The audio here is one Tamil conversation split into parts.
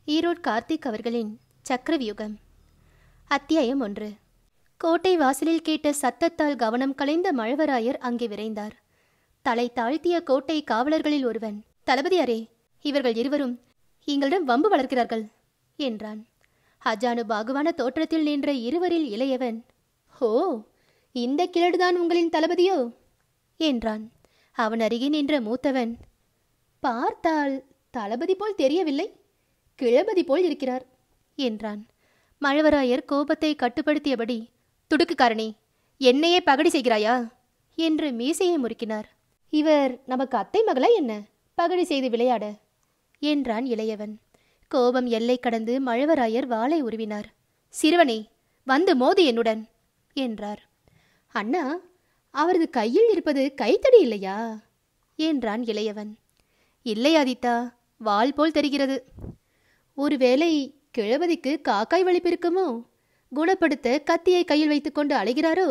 ஈரோட் கார்த்திக் அவர்களின் சக்கரவியூகம் அத்தியாயம் ஒன்று கோட்டை வாசலில் கேட்ட சத்தத்தால் கவனம் கலைந்த மழவராயர் அங்கே விரைந்தார் தலை தாழ்த்திய கோட்டை காவலர்களில் ஒருவன் தளபதியாரே இவர்கள் இருவரும் எங்களிடம் வம்பு வளர்க்கிறார்கள் என்றான் அஜானு பாகுவான தோற்றத்தில் நின்ற இருவரில் இளையவன் ஹோ இந்த கிழடுதான் உங்களின் தளபதியோ என்றான் அவன் அருகே நின்ற மூத்தவன் பார்த்தால் தளபதி போல் தெரியவில்லை கிழபதி போல் இருக்கிறார் என்றான் மழவராயர் கோபத்தை கட்டுப்படுத்தியபடி துடுக்குக்காரனே என்னையே பகடி செய்கிறாயா என்று மீசையை முறுக்கினார் இவர் நமக்கு அத்தை மகளா என்ன பகடி செய்து விளையாட என்றான் இளையவன் கோபம் எல்லை கடந்து மழவராயர் வாளை உருவினார் சிறுவனே வந்து மோது என்னுடன் என்றார் அண்ணா அவரது கையில் இருப்பது கைத்தடி இல்லையா என்றான் இளையவன் இல்லை ஆதித்தா வாள் போல் தெரிகிறது ஒருவேளை கிழவதிக்கு காக்காய் வலிப்பிருக்குமோ குணப்படுத்த கத்தியை கையில் வைத்துக்கொண்டு அலைகிறாரோ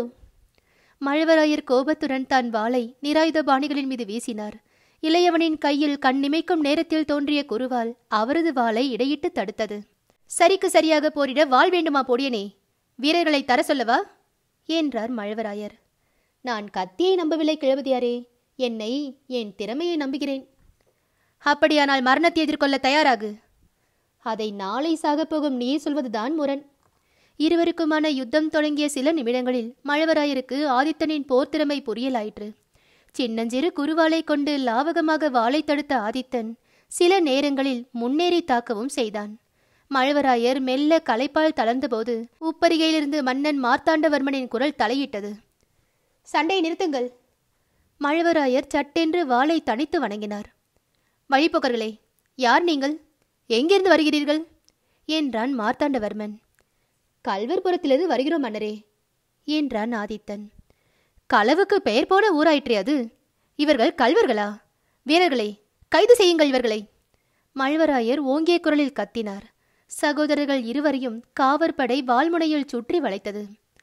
மழவராயர் கோபத்துடன் தான் வாளை நிராயுத பாணிகளின் மீது வீசினார் இளையவனின் கையில் கண்ணிமைக்கும் நேரத்தில் தோன்றிய குருவால் அவரது வாளை இடையிட்டு தடுத்தது சரிக்கு சரியாக போரிட வாள் வேண்டுமா பொடியனே வீரர்களை தர சொல்லவா என்றார் மழவராயர் நான் கத்தியை நம்பவில்லை கிழவதியாரே என்னை என் திறமையை நம்புகிறேன் அப்படியானால் மரணத்தை எதிர்கொள்ள தயாராகு அதை நாளை சாகப் போகும் நீ சொல்வதுதான் முரண் இருவருக்குமான யுத்தம் தொடங்கிய சில நிமிடங்களில் மழவராயருக்கு ஆதித்தனின் போர் திறமை புரியலாயிற்று சின்னஞ்சிறு குருவாளை கொண்டு லாவகமாக வாளை தடுத்த ஆதித்தன் சில நேரங்களில் முன்னேறி தாக்கவும் செய்தான் மழவராயர் மெல்ல களைப்பால் தளர்ந்தபோது உப்பரிகையிலிருந்து மன்னன் மார்த்தாண்டவர்மனின் குரல் தலையிட்டது சண்டையை நிறுத்துங்கள் மழவராயர் சட்டென்று வாளை தனித்து வணங்கினார் வழிபோக்கர்களே யார் நீங்கள் எங்கிருந்து வருகிறீர்கள் என்றான் மார்த்தாண்டவர்மன் கல்வர்புரத்திலிருந்து வருகிறோம் மன்னரே என்றான் ஆதித்தன் களவுக்கு பெயர் போன ஊராயிற்றே அது இவர்கள் கல்வர்களா வீரர்களே கைது செய்யுங்கள் இவர்களை மழ்வராயர் ஓங்கிய குரலில் கத்தினார் சகோதரர்கள் இருவரையும் காவற்படை வால்முனையில் சுற்றி வளைத்தது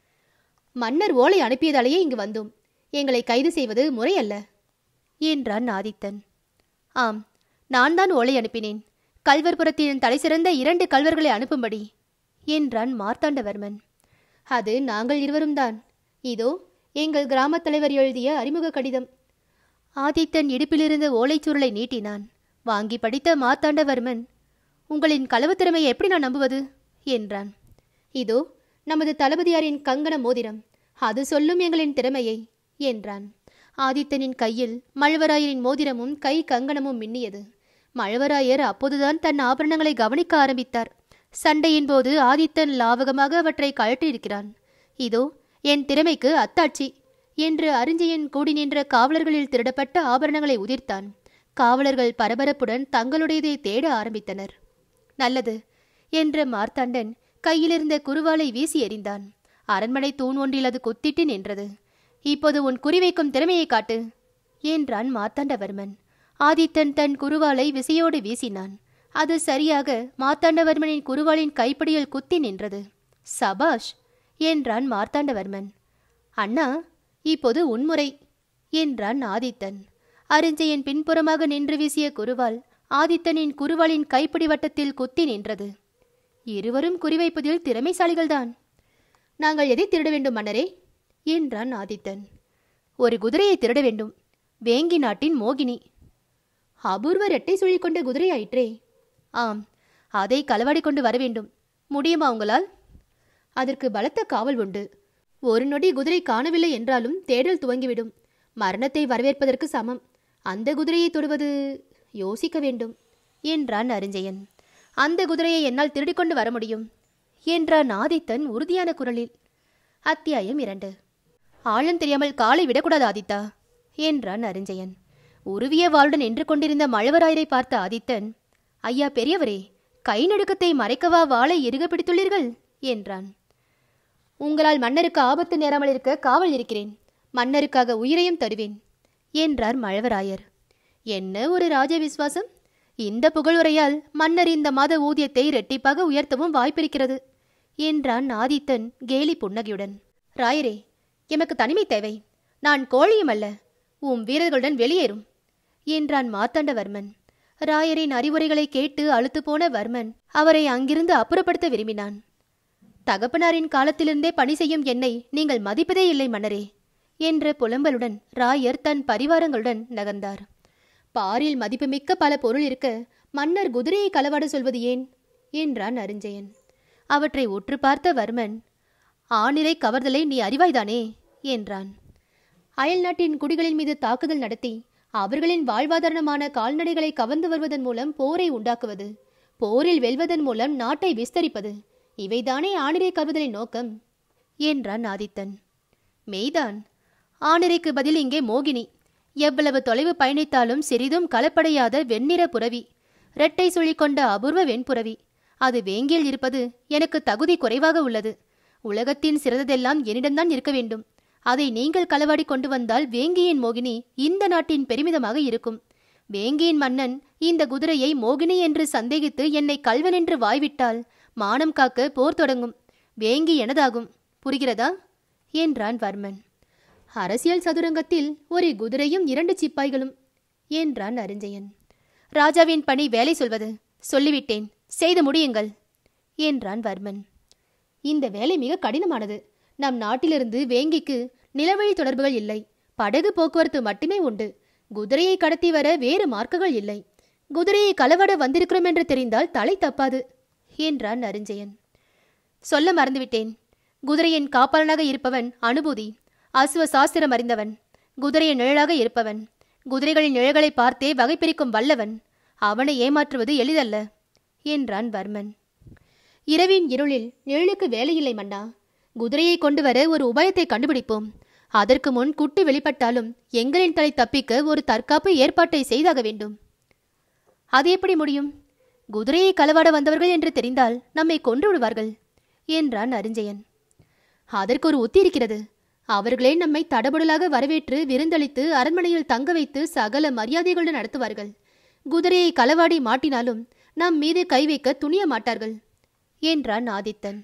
மன்னர் ஓலை அனுப்பியதாலேயே இங்கு வந்தோம் எங்களை கைது செய்வது முறையல்ல என்றான் ஆதித்தன் ஆம் நான் தான் ஓலை அனுப்பினேன் கல்வர்புரத்தின் தலைசிறந்த இரண்டு கல்வர்களை அனுப்பும்படி என்றான் மார்த்தாண்டவர்மன் அது நாங்கள் இருவரும் தான் இதோ எங்கள் கிராமத் தலைவர் எழுதிய அறிமுக கடிதம் ஆதித்தன் இடுப்பிலிருந்த ஓலைச்சுருளை நீட்டினான் வாங்கி படித்த மார்த்தாண்டவர்மன் உங்களின் களவு திறமையை எப்படி நான் நம்புவது என்றான் இதோ நமது தளபதியாரின் கங்கண மோதிரம் அது சொல்லும் எங்களின் திறமையை என்றான் ஆதித்தனின் கையில் மழவராயரின் மோதிரமும் கை கங்கணமும் மின்னியது மழவராயர் அப்போதுதான் தன் ஆபரணங்களை கவனிக்க ஆரம்பித்தார் சண்டையின் போது ஆதித்தன் லாவகமாக அவற்றை கழற்றியிருக்கிறான் இதோ என் திறமைக்கு அத்தாட்சி என்று அரிஞ்சயன் கூடி நின்ற காவலர்களில் திருடப்பட்ட ஆபரணங்களை உதிர்த்தான் காவலர்கள் பரபரப்புடன் தங்களுடையதை தேட ஆரம்பித்தனர் நல்லது என்ற மார்த்தாண்டன் கையிலிருந்த குருவாலை வீசி எறிந்தான் அரண்மனை தூண் ஒன்றில் அது குத்திட்டு நின்றது இப்போது உன் குறிவைக்கும் திறமையை காட்டு என்றான் மார்த்தாண்டவர்மன் ஆதித்தன் தன் குருவாலை விசையோடு வீசினான் அது சரியாக மார்த்தாண்டவர்மனின் குருவாலின் கைப்பிடியில் குத்தி நின்றது சபாஷ் என்றான் மார்த்தாண்டவர்மன் அண்ணா இப்போது உன்முறை என்றான் ஆதித்தன் அரிஞ்சயன் பின்புறமாக நின்று வீசிய குருவால் ஆதித்தனின் குருவாலின் கைப்பிடி வட்டத்தில் குத்தி நின்றது இருவரும் குறிவைப்பதில் திறமைசாலிகள்தான் நாங்கள் எதை திருட வேண்டும் மன்னரே என்றான் ஆதித்தன் ஒரு குதிரையை திருட வேண்டும் வேங்கி நாட்டின் மோகினி அபூர்வ ரெட்டை சுழி கொண்ட குதிரை ஆயிற்றே ஆம் அதை களவாடி கொண்டு வர வேண்டும் முடியுமா உங்களால் அதற்கு பலத்த காவல் உண்டு ஒரு நொடி குதிரை காணவில்லை என்றாலும் தேடல் துவங்கிவிடும் மரணத்தை வரவேற்பதற்கு சமம் அந்த குதிரையை தொடுவது யோசிக்க வேண்டும் என்றான் அரிஞ்சயன் அந்த குதிரையை என்னால் திருடிக்கொண்டு வர முடியும் என்றான் ஆதித்தன் உறுதியான குரலில் அத்தியாயம் இரண்டு ஆழம் தெரியாமல் காலை விடக்கூடாது ஆதித்தா என்றான் அரிஞ்சயன் உருவிய வாளுடன் நின்று கொண்டிருந்த மழவராயரை பார்த்த ஆதித்தன் ஐயா பெரியவரே கை நடுக்கத்தை மறைக்கவா வாளை இறுக பிடித்துள்ளீர்கள் என்றான் உங்களால் மன்னருக்கு ஆபத்து நேராமல் இருக்க காவல் இருக்கிறேன் மன்னருக்காக உயிரையும் தருவேன் என்றார் மழவராயர் என்ன ஒரு ராஜ விசுவாசம் இந்த புகழுரையால் மன்னர் இந்த மாத ஊதியத்தை இரட்டிப்பாக உயர்த்தவும் வாய்ப்பிருக்கிறது என்றான் ஆதித்தன் கேலி புன்னகையுடன் ராயரே எமக்கு தனிமை தேவை நான் கோழியும் அல்ல உம் வீரர்களுடன் வெளியேறும் என்றான் மார்த்தாண்டவர்மன் ராயரின் அறிவுரைகளை கேட்டு அழுத்து போன வர்மன் அவரை அங்கிருந்து அப்புறப்படுத்த விரும்பினான் தகப்பனாரின் காலத்திலிருந்தே பணி செய்யும் என்னை நீங்கள் மதிப்பதே இல்லை மன்னரே என்ற புலம்பலுடன் ராயர் தன் பரிவாரங்களுடன் நகர்ந்தார் பாரில் மதிப்புமிக்க பல பொருள் இருக்க மன்னர் குதிரையை களவாட சொல்வது ஏன் என்றான் அருஞ்சயன் அவற்றை உற்று பார்த்த வர்மன் ஆணிரை கவர்தலை நீ அறிவாய்தானே என்றான் அயல் நாட்டின் குடிகளின் மீது தாக்குதல் நடத்தி அவர்களின் வாழ்வாதாரமான கால்நடைகளை கவர்ந்து வருவதன் மூலம் போரை உண்டாக்குவது போரில் வெல்வதன் மூலம் நாட்டை விஸ்தரிப்பது இவைதானே ஆணிரை கவர்தலின் நோக்கம் என்றான் ஆதித்தன் மெய்தான் ஆணிரைக்கு பதில் இங்கே மோகினி எவ்வளவு தொலைவு பயணித்தாலும் சிறிதும் கலப்படையாத வெண்ணிற புறவி இரட்டை சுழி கொண்ட அபூர்வ வெண்புறவி அது வேங்கியில் இருப்பது எனக்கு தகுதி குறைவாக உள்ளது உலகத்தின் சிறந்ததெல்லாம் என்னிடம்தான் இருக்க வேண்டும் அதை நீங்கள் களவாடி கொண்டு வந்தால் வேங்கியின் மோகினி இந்த நாட்டின் பெருமிதமாக இருக்கும் வேங்கியின் மன்னன் இந்த குதிரையை மோகினி என்று சந்தேகித்து என்னை கல்வன் என்று வாய்விட்டால் மானம் காக்க போர் தொடங்கும் வேங்கி எனதாகும் புரிகிறதா என்றான் வர்மன் அரசியல் சதுரங்கத்தில் ஒரு குதிரையும் இரண்டு சிப்பாய்களும் என்றான் அரிஞ்சயன் ராஜாவின் பணி வேலை சொல்வது சொல்லிவிட்டேன் செய்து முடியுங்கள் என்றான் வர்மன் இந்த வேலை மிக கடினமானது நம் நாட்டிலிருந்து வேங்கிக்கு நிலவழி தொடர்புகள் இல்லை படகு போக்குவரத்து மட்டுமே உண்டு குதிரையை கடத்தி வர வேறு மார்க்குகள் இல்லை குதிரையை களவாட வந்திருக்கிறோம் என்று தெரிந்தால் தலை தப்பாது என்றான் அருஞ்சயன் சொல்ல மறந்துவிட்டேன் குதிரையின் காப்பாளனாக இருப்பவன் அனுபூதி அசுவ சாஸ்திரம் அறிந்தவன் குதிரையின் நிழலாக இருப்பவன் குதிரைகளின் நிழல்களை பார்த்தே வகை பிரிக்கும் வல்லவன் அவனை ஏமாற்றுவது எளிதல்ல என்றான் வர்மன் இரவின் இருளில் நிழலுக்கு வேலையில்லை மன்னா குதிரையை கொண்டு வர ஒரு உபாயத்தை கண்டுபிடிப்போம் அதற்கு முன் குட்டு வெளிப்பட்டாலும் எங்களின் தலை தப்பிக்க ஒரு தற்காப்பு ஏற்பாட்டை செய்தாக வேண்டும் அது எப்படி முடியும் குதிரையை களவாட வந்தவர்கள் என்று தெரிந்தால் நம்மை கொன்று விடுவார்கள் என்றான் அரிஞ்சயன் அதற்கு ஒரு உத்தி இருக்கிறது அவர்களே நம்மை தடபுடலாக வரவேற்று விருந்தளித்து அரண்மனையில் தங்க வைத்து சகல மரியாதைகளுடன் நடத்துவார்கள் குதிரையை களவாடி மாட்டினாலும் நம் மீது கை வைக்க துணிய மாட்டார்கள் என்றான் ஆதித்தன்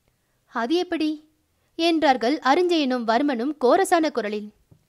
அது எப்படி என்றார்கள் அருஞ்சயனும் வர்மனும் கோரசான குரலில்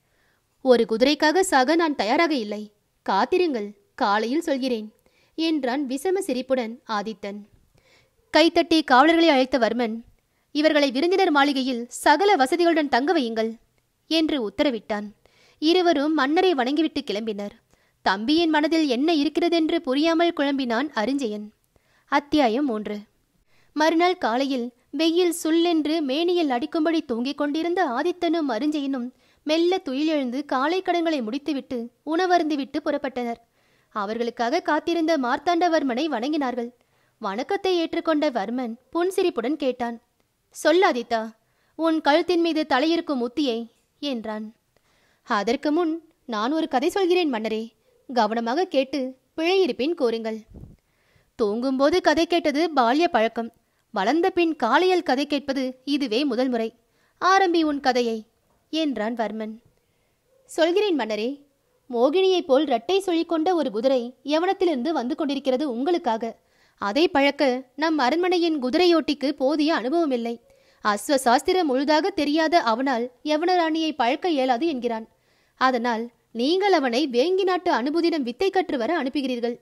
ஒரு குதிரைக்காக சாக நான் தயாராக இல்லை காத்திருங்கள் காலையில் சொல்கிறேன் என்றான் விசம சிரிப்புடன் ஆதித்தன் கைத்தட்டி காவலர்களை அழைத்த வர்மன் இவர்களை விருந்தினர் மாளிகையில் சகல வசதிகளுடன் தங்க வையுங்கள் என்று உத்தரவிட்டான் இருவரும் மன்னரை வணங்கிவிட்டு கிளம்பினர் தம்பியின் மனதில் என்ன இருக்கிறதென்று புரியாமல் குழம்பினான் அருஞ்சயன் அத்தியாயம் மூன்று மறுநாள் காலையில் வெயில் சுல்லென்று மேனியில் அடிக்கும்படி தூங்கிக் கொண்டிருந்த ஆதித்தனும் அருஞ்சயனும் மெல்ல துயிலெழுந்து காலை கடன்களை முடித்துவிட்டு உணவருந்துவிட்டு புறப்பட்டனர் அவர்களுக்காக காத்திருந்த மார்த்தாண்டவர்மனை வணங்கினார்கள் வணக்கத்தை ஏற்றுக்கொண்ட வர்மன் புன்சிரிப்புடன் கேட்டான் சொல்லாதித்தா உன் கழுத்தின் மீது தலையிருக்கும் முத்தியை என்றான் அதற்கு முன் நான் ஒரு கதை சொல்கிறேன் மன்னரே கவனமாக கேட்டு பிழையிருப்பின் கூறுங்கள் தூங்கும்போது கதை கேட்டது பால்ய பழக்கம் வளர்ந்த பின் காலையில் கதை கேட்பது இதுவே முதல் முறை ஆரம்பி உன் கதையை என்றான் வர்மன் சொல்கிறேன் மன்னரே மோகினியைப் போல் இரட்டை சொல்லிக்கொண்ட ஒரு குதிரை யவனத்திலிருந்து வந்து கொண்டிருக்கிறது உங்களுக்காக அதை பழக்க நம் அரண்மனையின் குதிரையோட்டிக்கு போதிய அனுபவம் இல்லை அஸ்வ சாஸ்திரம் முழுதாக தெரியாத அவனால் யவன ராணியை பழக்க இயலாது என்கிறான் அதனால் நீங்கள் அவனை வேங்கி நாட்டு அனுபூதியிடம் வித்தை கற்று வர அனுப்புகிறீர்கள்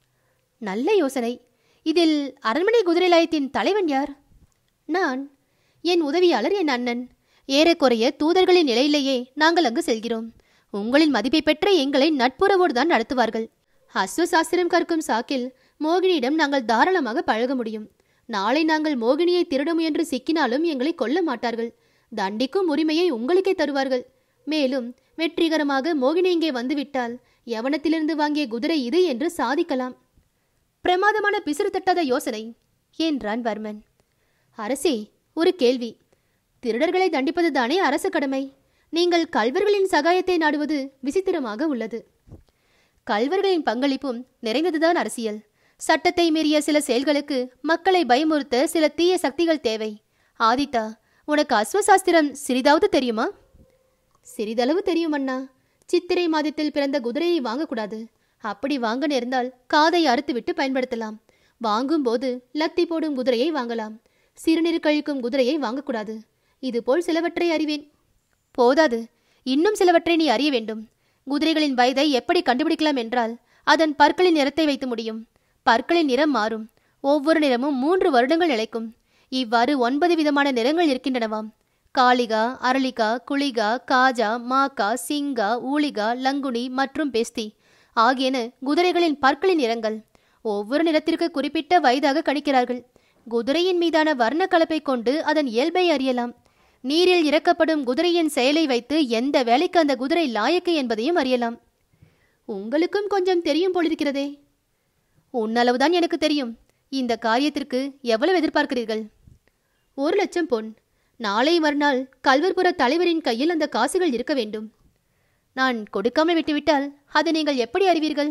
நல்ல யோசனை இதில் அரண்மனை குதிரை லயத்தின் தலைவன் யார் நான் என் உதவியாளர் என் அண்ணன் ஏறக்குறைய தூதர்களின் நிலையிலேயே நாங்கள் அங்கு செல்கிறோம் உங்களின் மதிப்பை பெற்ற எங்களை நட்புறவோடு தான் நடத்துவார்கள் அஸ்வ சாஸ்திரம் கற்கும் சாக்கில் மோகினியிடம் நாங்கள் தாராளமாக பழக முடியும் நாளை நாங்கள் மோகினியை திருட முயன்று சிக்கினாலும் எங்களை கொல்ல மாட்டார்கள் தண்டிக்கும் உரிமையை உங்களுக்கே தருவார்கள் மேலும் வெற்றிகரமாக மோகினி இங்கே வந்துவிட்டால் யவனத்திலிருந்து வாங்கிய குதிரை இது என்று சாதிக்கலாம் பிரமாதமான பிசுறு தட்டாத யோசனை என்றான் வர்மன் அரசே ஒரு கேள்வி திருடர்களை தண்டிப்பது தானே அரசு கடமை நீங்கள் கல்வர்களின் சகாயத்தை நாடுவது விசித்திரமாக உள்ளது கல்வர்களின் பங்களிப்பும் நிறைந்ததுதான் அரசியல் சட்டத்தை மீறிய சில செயல்களுக்கு மக்களை பயமுறுத்த சில தீய சக்திகள் தேவை ஆதித்தா உனக்கு அஸ்வசாஸ்திரம் சிறிதாவது தெரியுமா சிறிதளவு தெரியும் அண்ணா சித்திரை மாதத்தில் பிறந்த குதிரையை வாங்கக்கூடாது அப்படி வாங்க நேர்ந்தால் காதை அறுத்துவிட்டு பயன்படுத்தலாம் வாங்கும்போது லத்தி போடும் குதிரையை வாங்கலாம் சிறுநீர் கழிக்கும் குதிரையை வாங்கக்கூடாது இதுபோல் சிலவற்றை அறிவேன் போதாது இன்னும் சிலவற்றை நீ அறிய வேண்டும் குதிரைகளின் வயதை எப்படி கண்டுபிடிக்கலாம் என்றால் அதன் பற்களின் நிறத்தை வைத்து முடியும் பற்களின் நிறம் மாறும் ஒவ்வொரு நிறமும் மூன்று வருடங்கள் நிலைக்கும் இவ்வாறு ஒன்பது விதமான நிறங்கள் இருக்கின்றனவாம் காளிகா அரளிகா குளிகா காஜா மாக்கா சிங்கா ஊளிகா லங்குனி மற்றும் பெஸ்தி ஆகியன குதிரைகளின் பற்களின் நிறங்கள் ஒவ்வொரு நிறத்திற்கு குறிப்பிட்ட வயதாக கணிக்கிறார்கள் குதிரையின் மீதான வர்ண கலப்பை கொண்டு அதன் இயல்பை அறியலாம் நீரில் இறக்கப்படும் குதிரையின் செயலை வைத்து எந்த வேலைக்கு அந்த குதிரை லாயக்கு என்பதையும் அறியலாம் உங்களுக்கும் கொஞ்சம் தெரியும் போலிருக்கிறதே உன்னளவுதான் எனக்கு தெரியும் இந்த காரியத்திற்கு எவ்வளவு எதிர்பார்க்கிறீர்கள் ஒரு லட்சம் பொன் நாளை மறுநாள் கல்வர்புர தலைவரின் கையில் அந்த காசுகள் இருக்க வேண்டும் நான் கொடுக்காமல் விட்டுவிட்டால் அதை நீங்கள் எப்படி அறிவீர்கள்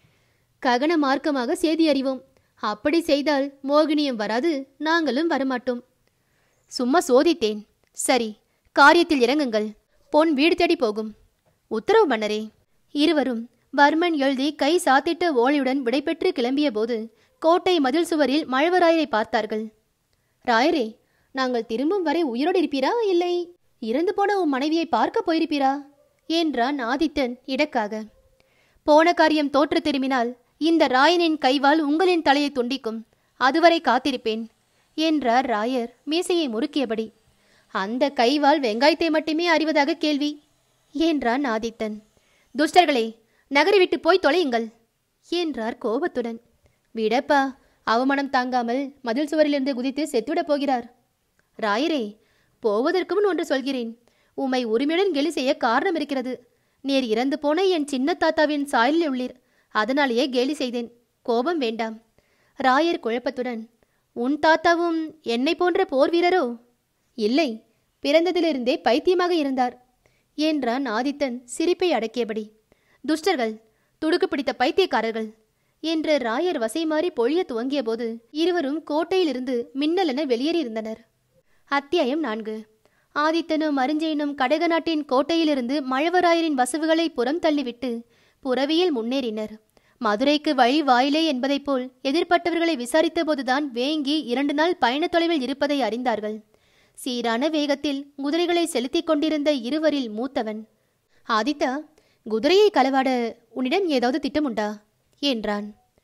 ககன மார்க்கமாக செய்தி அறிவோம் அப்படி செய்தால் மோகினியும் வராது நாங்களும் வரமாட்டோம் சும்மா சோதித்தேன் சரி காரியத்தில் இறங்குங்கள் பொன் வீடு தேடி போகும் உத்தரவு மன்னரே இருவரும் வர்மன் எழுதி கை சாத்திட்ட ஓலையுடன் விடைபெற்று கிளம்பிய போது கோட்டை மதில் சுவரில் மழவராயரை பார்த்தார்கள் ராயரே நாங்கள் திரும்பும் வரை உயிரோடு இருப்பீரா இல்லை இறந்து போன உன் மனைவியை பார்க்க போயிருப்பீரா என்றான் ஆதித்தன் இடக்காக போன காரியம் தோற்று திரும்பினால் இந்த ராயனின் கைவால் உங்களின் தலையை துண்டிக்கும் அதுவரை காத்திருப்பேன் என்றார் ராயர் மீசையை முறுக்கியபடி அந்த கைவால் வெங்காயத்தை மட்டுமே அறிவதாக கேள்வி என்றான் ஆதித்தன் துஷ்டர்களே நகரை விட்டு போய் தொலையுங்கள் என்றார் கோபத்துடன் விடப்பா அவமானம் தாங்காமல் மதில் சுவரிலிருந்து குதித்து செத்துவிடப் போகிறார் ராயரே போவதற்கு முன் ஒன்று சொல்கிறேன் உம்மை உரிமையுடன் கெலி செய்ய காரணம் இருக்கிறது நேர் இறந்து போன என் சின்ன தாத்தாவின் சாயலில் உள்ளீர் அதனாலேயே கேலி செய்தேன் கோபம் வேண்டாம் ராயர் குழப்பத்துடன் உன் தாத்தாவும் என்னை போன்ற போர் வீரரோ இல்லை பிறந்ததிலிருந்தே பைத்தியமாக இருந்தார் என்றான் ஆதித்தன் சிரிப்பை அடக்கியபடி துஷ்டர்கள் துடுக்கு பிடித்த பைத்தியக்காரர்கள் என்று ராயர் வசை மாறி பொழிய துவங்கியபோது இருவரும் கோட்டையிலிருந்து மின்னலென வெளியேறியிருந்தனர் அத்தியாயம் நான்கு ஆதித்தனும் அரிஞ்சயனும் கடக நாட்டின் கோட்டையிலிருந்து மழவராயரின் வசவுகளை புறம் தள்ளிவிட்டு புறவியில் முன்னேறினர் மதுரைக்கு வழி வாயிலே என்பதைப் போல் எதிர்ப்பட்டவர்களை விசாரித்தபோதுதான் வேங்கி இரண்டு நாள் பயணத் தொலைவில் இருப்பதை அறிந்தார்கள் சீரான வேகத்தில் குதிரைகளை செலுத்திக் கொண்டிருந்த இருவரில் மூத்தவன் ஆதித்தா குதிரையை களவாட உன்னிடம் ஏதாவது திட்டம் உண்டா என்றான்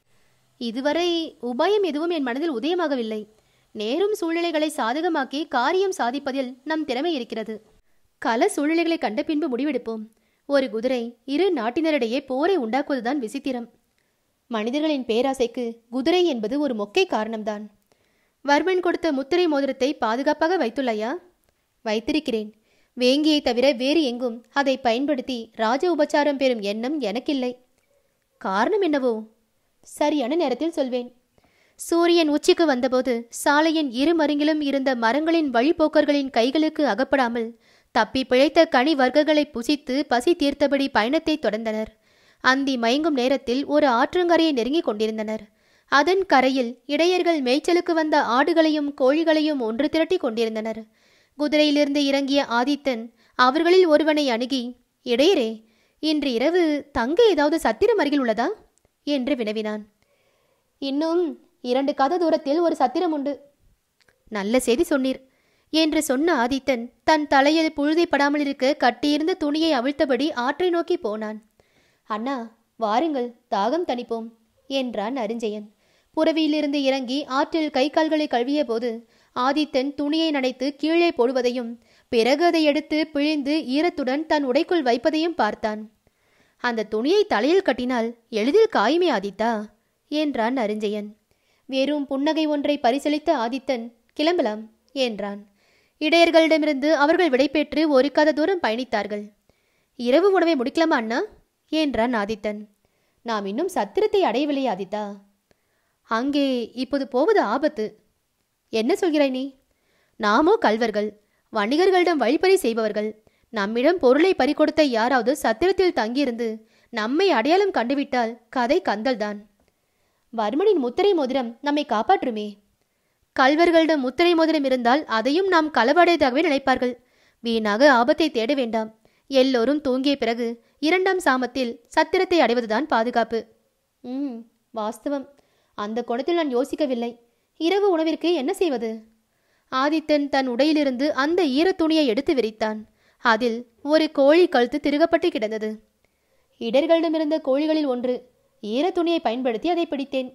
இதுவரை உபாயம் எதுவும் என் மனதில் உதயமாகவில்லை நேரும் சூழ்நிலைகளை சாதகமாக்கி காரியம் சாதிப்பதில் நம் திறமை இருக்கிறது கல சூழ்நிலைகளை கண்ட பின்பு முடிவெடுப்போம் ஒரு குதிரை இரு நாட்டினரிடையே போரை உண்டாக்குவதுதான் விசித்திரம் மனிதர்களின் பேராசைக்கு குதிரை என்பது ஒரு மொக்கை காரணம்தான் வர்மன் கொடுத்த முத்திரை மோதிரத்தை பாதுகாப்பாக வைத்துள்ளையா வைத்திருக்கிறேன் வேங்கியை தவிர வேறு எங்கும் அதை பயன்படுத்தி ராஜ உபச்சாரம் பெறும் எண்ணம் எனக்கில்லை காரணம் என்னவோ சரியான நேரத்தில் சொல்வேன் சூரியன் உச்சிக்கு வந்தபோது சாலையின் இரு மருங்கிலும் இருந்த மரங்களின் வழிபோக்கர்களின் கைகளுக்கு அகப்படாமல் தப்பி பிழைத்த கனி வர்க்கங்களை புசித்து பசி தீர்த்தபடி பயணத்தை தொடர்ந்தனர் அந்தி மயங்கும் நேரத்தில் ஒரு ஆற்றங்கரையை நெருங்கிக் கொண்டிருந்தனர் அதன் கரையில் இடையர்கள் மேய்ச்சலுக்கு வந்த ஆடுகளையும் கோழிகளையும் ஒன்று திரட்டி கொண்டிருந்தனர் குதிரையிலிருந்து இறங்கிய ஆதித்தன் அவர்களில் ஒருவனை அணுகி இடையரே இன்று இரவு தங்க ஏதாவது சத்திரம் அருகில் உள்ளதா என்று வினவினான் இன்னும் இரண்டு கத தூரத்தில் ஒரு சத்திரம் உண்டு நல்ல செய்தி சொன்னீர் என்று சொன்ன ஆதித்தன் தன் தலையில் புழுதி படாமல் இருக்க கட்டியிருந்த துணியை அவிழ்த்தபடி ஆற்றை நோக்கி போனான் அண்ணா வாருங்கள் தாகம் தணிப்போம் என்றான் அரிஞ்சயன் புறவியிலிருந்து இறங்கி ஆற்றில் கை கால்களை கழுவிய போது ஆதித்தன் துணியை நனைத்து கீழே போடுவதையும் பிறகு அதை எடுத்து பிழிந்து ஈரத்துடன் தன் உடைக்குள் வைப்பதையும் பார்த்தான் அந்த துணியை தலையில் கட்டினால் எளிதில் காயுமே ஆதித்தா என்றான் அரிஞ்சயன் வெறும் புன்னகை ஒன்றை பரிசளித்த ஆதித்தன் கிளம்பலாம் என்றான் இடையர்களிடமிருந்து அவர்கள் விடைபெற்று ஒரு கத தூரம் பயணித்தார்கள் இரவு உணவை முடிக்கலாமா அண்ணா என்றான் ஆதித்தன் நாம் இன்னும் சத்திரத்தை அடையவில்லை ஆதித்தா அங்கே இப்போது போவது ஆபத்து என்ன சொல்கிறாய் நீ நாமோ கல்வர்கள் வணிகர்களிடம் வழிப்பறி செய்பவர்கள் நம்மிடம் பொருளை பறிகொடுத்த யாராவது சத்திரத்தில் தங்கியிருந்து நம்மை அடையாளம் கண்டுவிட்டால் கதை கந்தல்தான் வர்மனின் முத்திரை மோதிரம் நம்மை காப்பாற்றுமே கல்வர்களிடம் முத்திரை மோதிரம் இருந்தால் அதையும் நாம் களவடையதாகவே நினைப்பார்கள் வீணாக ஆபத்தை தேட வேண்டாம் எல்லோரும் தூங்கிய பிறகு இரண்டாம் சாமத்தில் சத்திரத்தை அடைவதுதான் பாதுகாப்பு ம் வாஸ்தவம் அந்த கோணத்தில் நான் யோசிக்கவில்லை இரவு உணவிற்கு என்ன செய்வது ஆதித்தன் தன் உடையிலிருந்து அந்த ஈரத் துணியை எடுத்து விரித்தான் அதில் ஒரு கோழி கழுத்து திருகப்பட்டு கிடந்தது இடர்களிடமிருந்த கோழிகளில் ஒன்று ஈர துணியை பயன்படுத்தி அதை பிடித்தேன்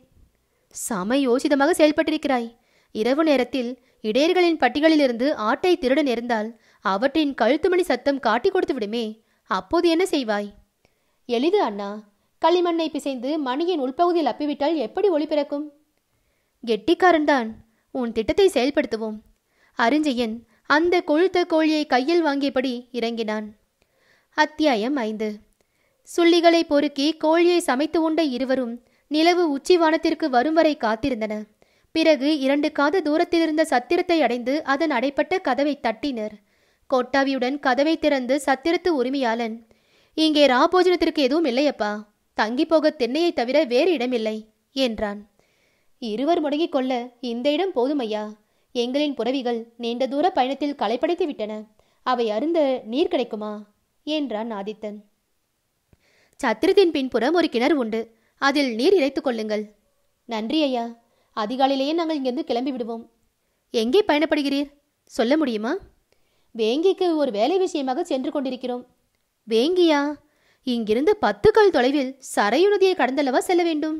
சம யோசிதமாக செயல்பட்டிருக்கிறாய் இரவு நேரத்தில் இடையர்களின் பட்டிகளிலிருந்து ஆட்டை திருட நேர்ந்தால் அவற்றின் கழுத்துமணி சத்தம் காட்டி கொடுத்து விடுமே அப்போது என்ன செய்வாய் எளிது அண்ணா களிமண்ணை பிசைந்து மணியின் உள்பகுதியில் அப்பிவிட்டால் எப்படி ஒளி பிறக்கும் கெட்டிக்காரன்தான் உன் திட்டத்தை செயல்படுத்துவோம் அருஞ்செயன் அந்த கொழுத்த கோழியை கையில் வாங்கியபடி இறங்கினான் அத்தியாயம் ஐந்து சுள்ளிகளை பொறுக்கி கோழியை சமைத்து உண்ட இருவரும் நிலவு உச்சி வானத்திற்கு வரும் வரை காத்திருந்தன பிறகு இரண்டு காத தூரத்தில் இருந்த சத்திரத்தை அடைந்து அதன் அடைப்பட்ட கதவை தட்டினர் கொட்டாவியுடன் கதவை திறந்து சத்திரத்து உரிமையாளன் இங்கே ராபோஜனத்திற்கு எதுவும் இல்லையப்பா தங்கி போக தென்னையை தவிர வேறு இடமில்லை என்றான் இருவர் முடங்கிக் கொள்ள இந்த இடம் போதுமையா எங்களின் புறவிகள் நீண்ட தூர பயணத்தில் களைப்படைத்து விட்டன அவை அருந்த நீர் கிடைக்குமா என்றான் ஆதித்தன் சத்திரத்தின் பின்புறம் ஒரு கிணறு உண்டு அதில் நீர் இறைத்துக் கொள்ளுங்கள் நன்றி ஐயா அதிகாலையிலேயே நாங்கள் இங்கிருந்து கிளம்பி விடுவோம் எங்கே பயணப்படுகிறீர் சொல்ல முடியுமா வேங்கிக்கு ஒரு வேலை விஷயமாக சென்று கொண்டிருக்கிறோம் வேங்கியா இங்கிருந்து பத்து கல் தொலைவில் சரையு நதியை கடந்தல்லவா செல்ல வேண்டும்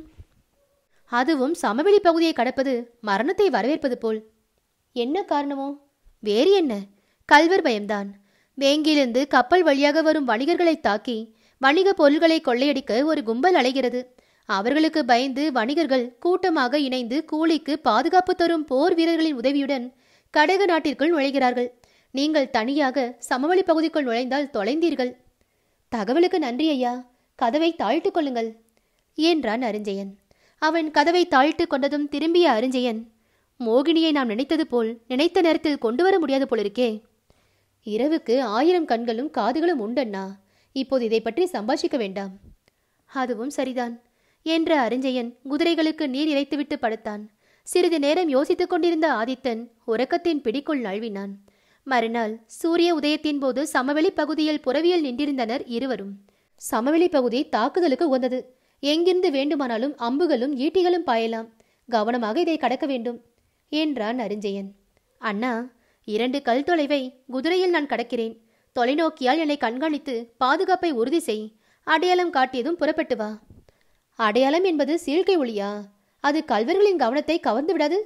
அதுவும் சமவெளி பகுதியை கடப்பது மரணத்தை வரவேற்பது போல் என்ன காரணமோ வேறு என்ன கல்வர் பயம்தான் வேங்கியிலிருந்து கப்பல் வழியாக வரும் வணிகர்களை தாக்கி வணிக பொருள்களை கொள்ளையடிக்க ஒரு கும்பல் அலைகிறது அவர்களுக்கு பயந்து வணிகர்கள் கூட்டமாக இணைந்து கூலிக்கு பாதுகாப்பு தரும் போர் வீரர்களின் உதவியுடன் கடக நாட்டிற்குள் நுழைகிறார்கள் நீங்கள் தனியாக சமவெளி பகுதிக்குள் நுழைந்தால் தொலைந்தீர்கள் தகவலுக்கு நன்றி ஐயா கதவை தாழ்த்து கொள்ளுங்கள் என்றான் அருஞ்செயன் அவன் கதவை தாழ்த்து கொண்டதும் திரும்பிய அருஞ்செயன் மோகினியை நாம் நினைத்தது போல் நினைத்த நேரத்தில் கொண்டு வர முடியாது போலிருக்கே இரவுக்கு ஆயிரம் கண்களும் காதுகளும் உண்டண்ணா இப்போது இதை பற்றி சம்பாஷிக்க வேண்டாம் அதுவும் சரிதான் என்ற அருஞ்செயன் குதிரைகளுக்கு நீர் இறைத்துவிட்டு படுத்தான் சிறிது நேரம் யோசித்துக் கொண்டிருந்த ஆதித்தன் உறக்கத்தின் பிடிக்குள் நழுவினான் மறுநாள் சூரிய உதயத்தின் போது சமவெளி பகுதியில் புறவியல் நின்றிருந்தனர் இருவரும் சமவெளி பகுதி தாக்குதலுக்கு உகந்தது எங்கிருந்து வேண்டுமானாலும் அம்புகளும் ஈட்டிகளும் பாயலாம் கவனமாக இதை கடக்க வேண்டும் என்றான் அருஞ்செயன் அண்ணா இரண்டு கல் தொலைவை குதிரையில் நான் கடக்கிறேன் தொலைநோக்கியால் என்னை கண்காணித்து பாதுகாப்பை உறுதி செய் அடையாளம் காட்டியதும் புறப்பட்டு வா அடையாளம் என்பது சீழ்கை ஒளியா அது கல்வர்களின் கவனத்தை கவர்ந்து விடாது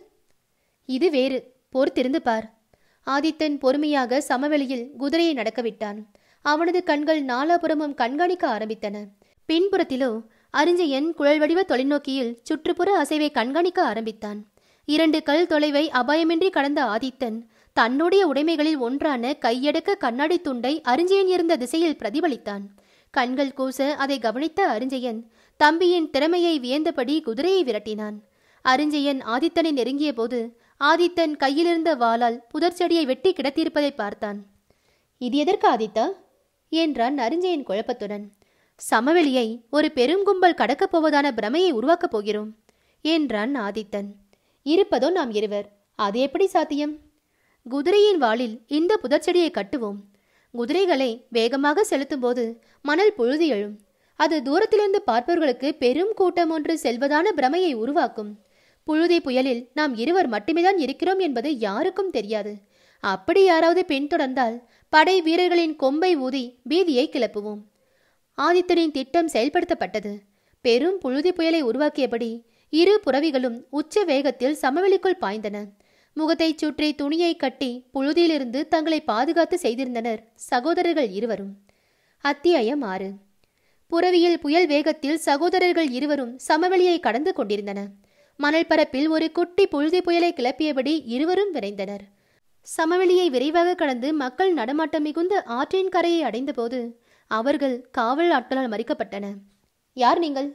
இது வேறு பொறுத்திருந்து பார் ஆதித்தன் பொறுமையாக சமவெளியில் குதிரையை நடக்க விட்டான் அவனது கண்கள் நாலாபுறமும் கண்காணிக்க ஆரம்பித்தன பின்புறத்திலோ அருஞ்சயன் குழல் வடிவ தொலைநோக்கியில் சுற்றுப்புற அசைவை கண்காணிக்க ஆரம்பித்தான் இரண்டு கல் தொலைவை அபாயமின்றி கடந்த ஆதித்தன் தன்னுடைய உடைமைகளில் ஒன்றான கையடக்க கண்ணாடி துண்டை அருஞ்சயன் இருந்த திசையில் பிரதிபலித்தான் கண்கள் கூச அதை கவனித்த அருஞ்சயன் தம்பியின் திறமையை வியந்தபடி குதிரையை விரட்டினான் அருஞ்சயன் ஆதித்தனை நெருங்கிய போது ஆதித்தன் கையிலிருந்த வாளால் புதர்ச்செடியை வெட்டி கிடத்தியிருப்பதை பார்த்தான் இது எதற்கு ஆதித்தா என்றான் அருஞ்சயன் குழப்பத்துடன் சமவெளியை ஒரு பெருங்கும்பல் கடக்கப் போவதான பிரமையை உருவாக்கப் போகிறோம் என்றான் ஆதித்தன் இருப்பதோ நாம் இருவர் அது எப்படி சாத்தியம் குதிரையின் வாளில் இந்த புதர்ச்செடியை கட்டுவோம் குதிரைகளை வேகமாக செலுத்தும்போது மணல் புழுதி எழும் அது தூரத்திலிருந்து பார்ப்பவர்களுக்கு பெரும் கூட்டம் ஒன்று செல்வதான பிரமையை உருவாக்கும் புழுதி புயலில் நாம் இருவர் மட்டுமேதான் இருக்கிறோம் என்பது யாருக்கும் தெரியாது அப்படி யாராவது பின்தொடர்ந்தால் படை வீரர்களின் கொம்பை ஊதி பீதியை கிளப்புவோம் ஆதித்தனின் திட்டம் செயல்படுத்தப்பட்டது பெரும் புழுதி புயலை உருவாக்கியபடி இரு புறவிகளும் உச்ச வேகத்தில் சமவெளிக்குள் பாய்ந்தன முகத்தைச் சுற்றி துணியை கட்டி புழுதியிலிருந்து தங்களை பாதுகாத்து செய்திருந்தனர் சகோதரர்கள் இருவரும் அத்தியாயம் ஆறு புறவியில் புயல் வேகத்தில் சகோதரர்கள் இருவரும் சமவெளியை கடந்து கொண்டிருந்தன மணல் பரப்பில் ஒரு குட்டி புழுதி புயலை கிளப்பியபடி இருவரும் விரைந்தனர் சமவெளியை விரைவாக கடந்து மக்கள் நடமாட்டம் மிகுந்த ஆற்றின் கரையை அடைந்தபோது அவர்கள் காவல் ஆட்களால் மறிக்கப்பட்டன யார் நீங்கள்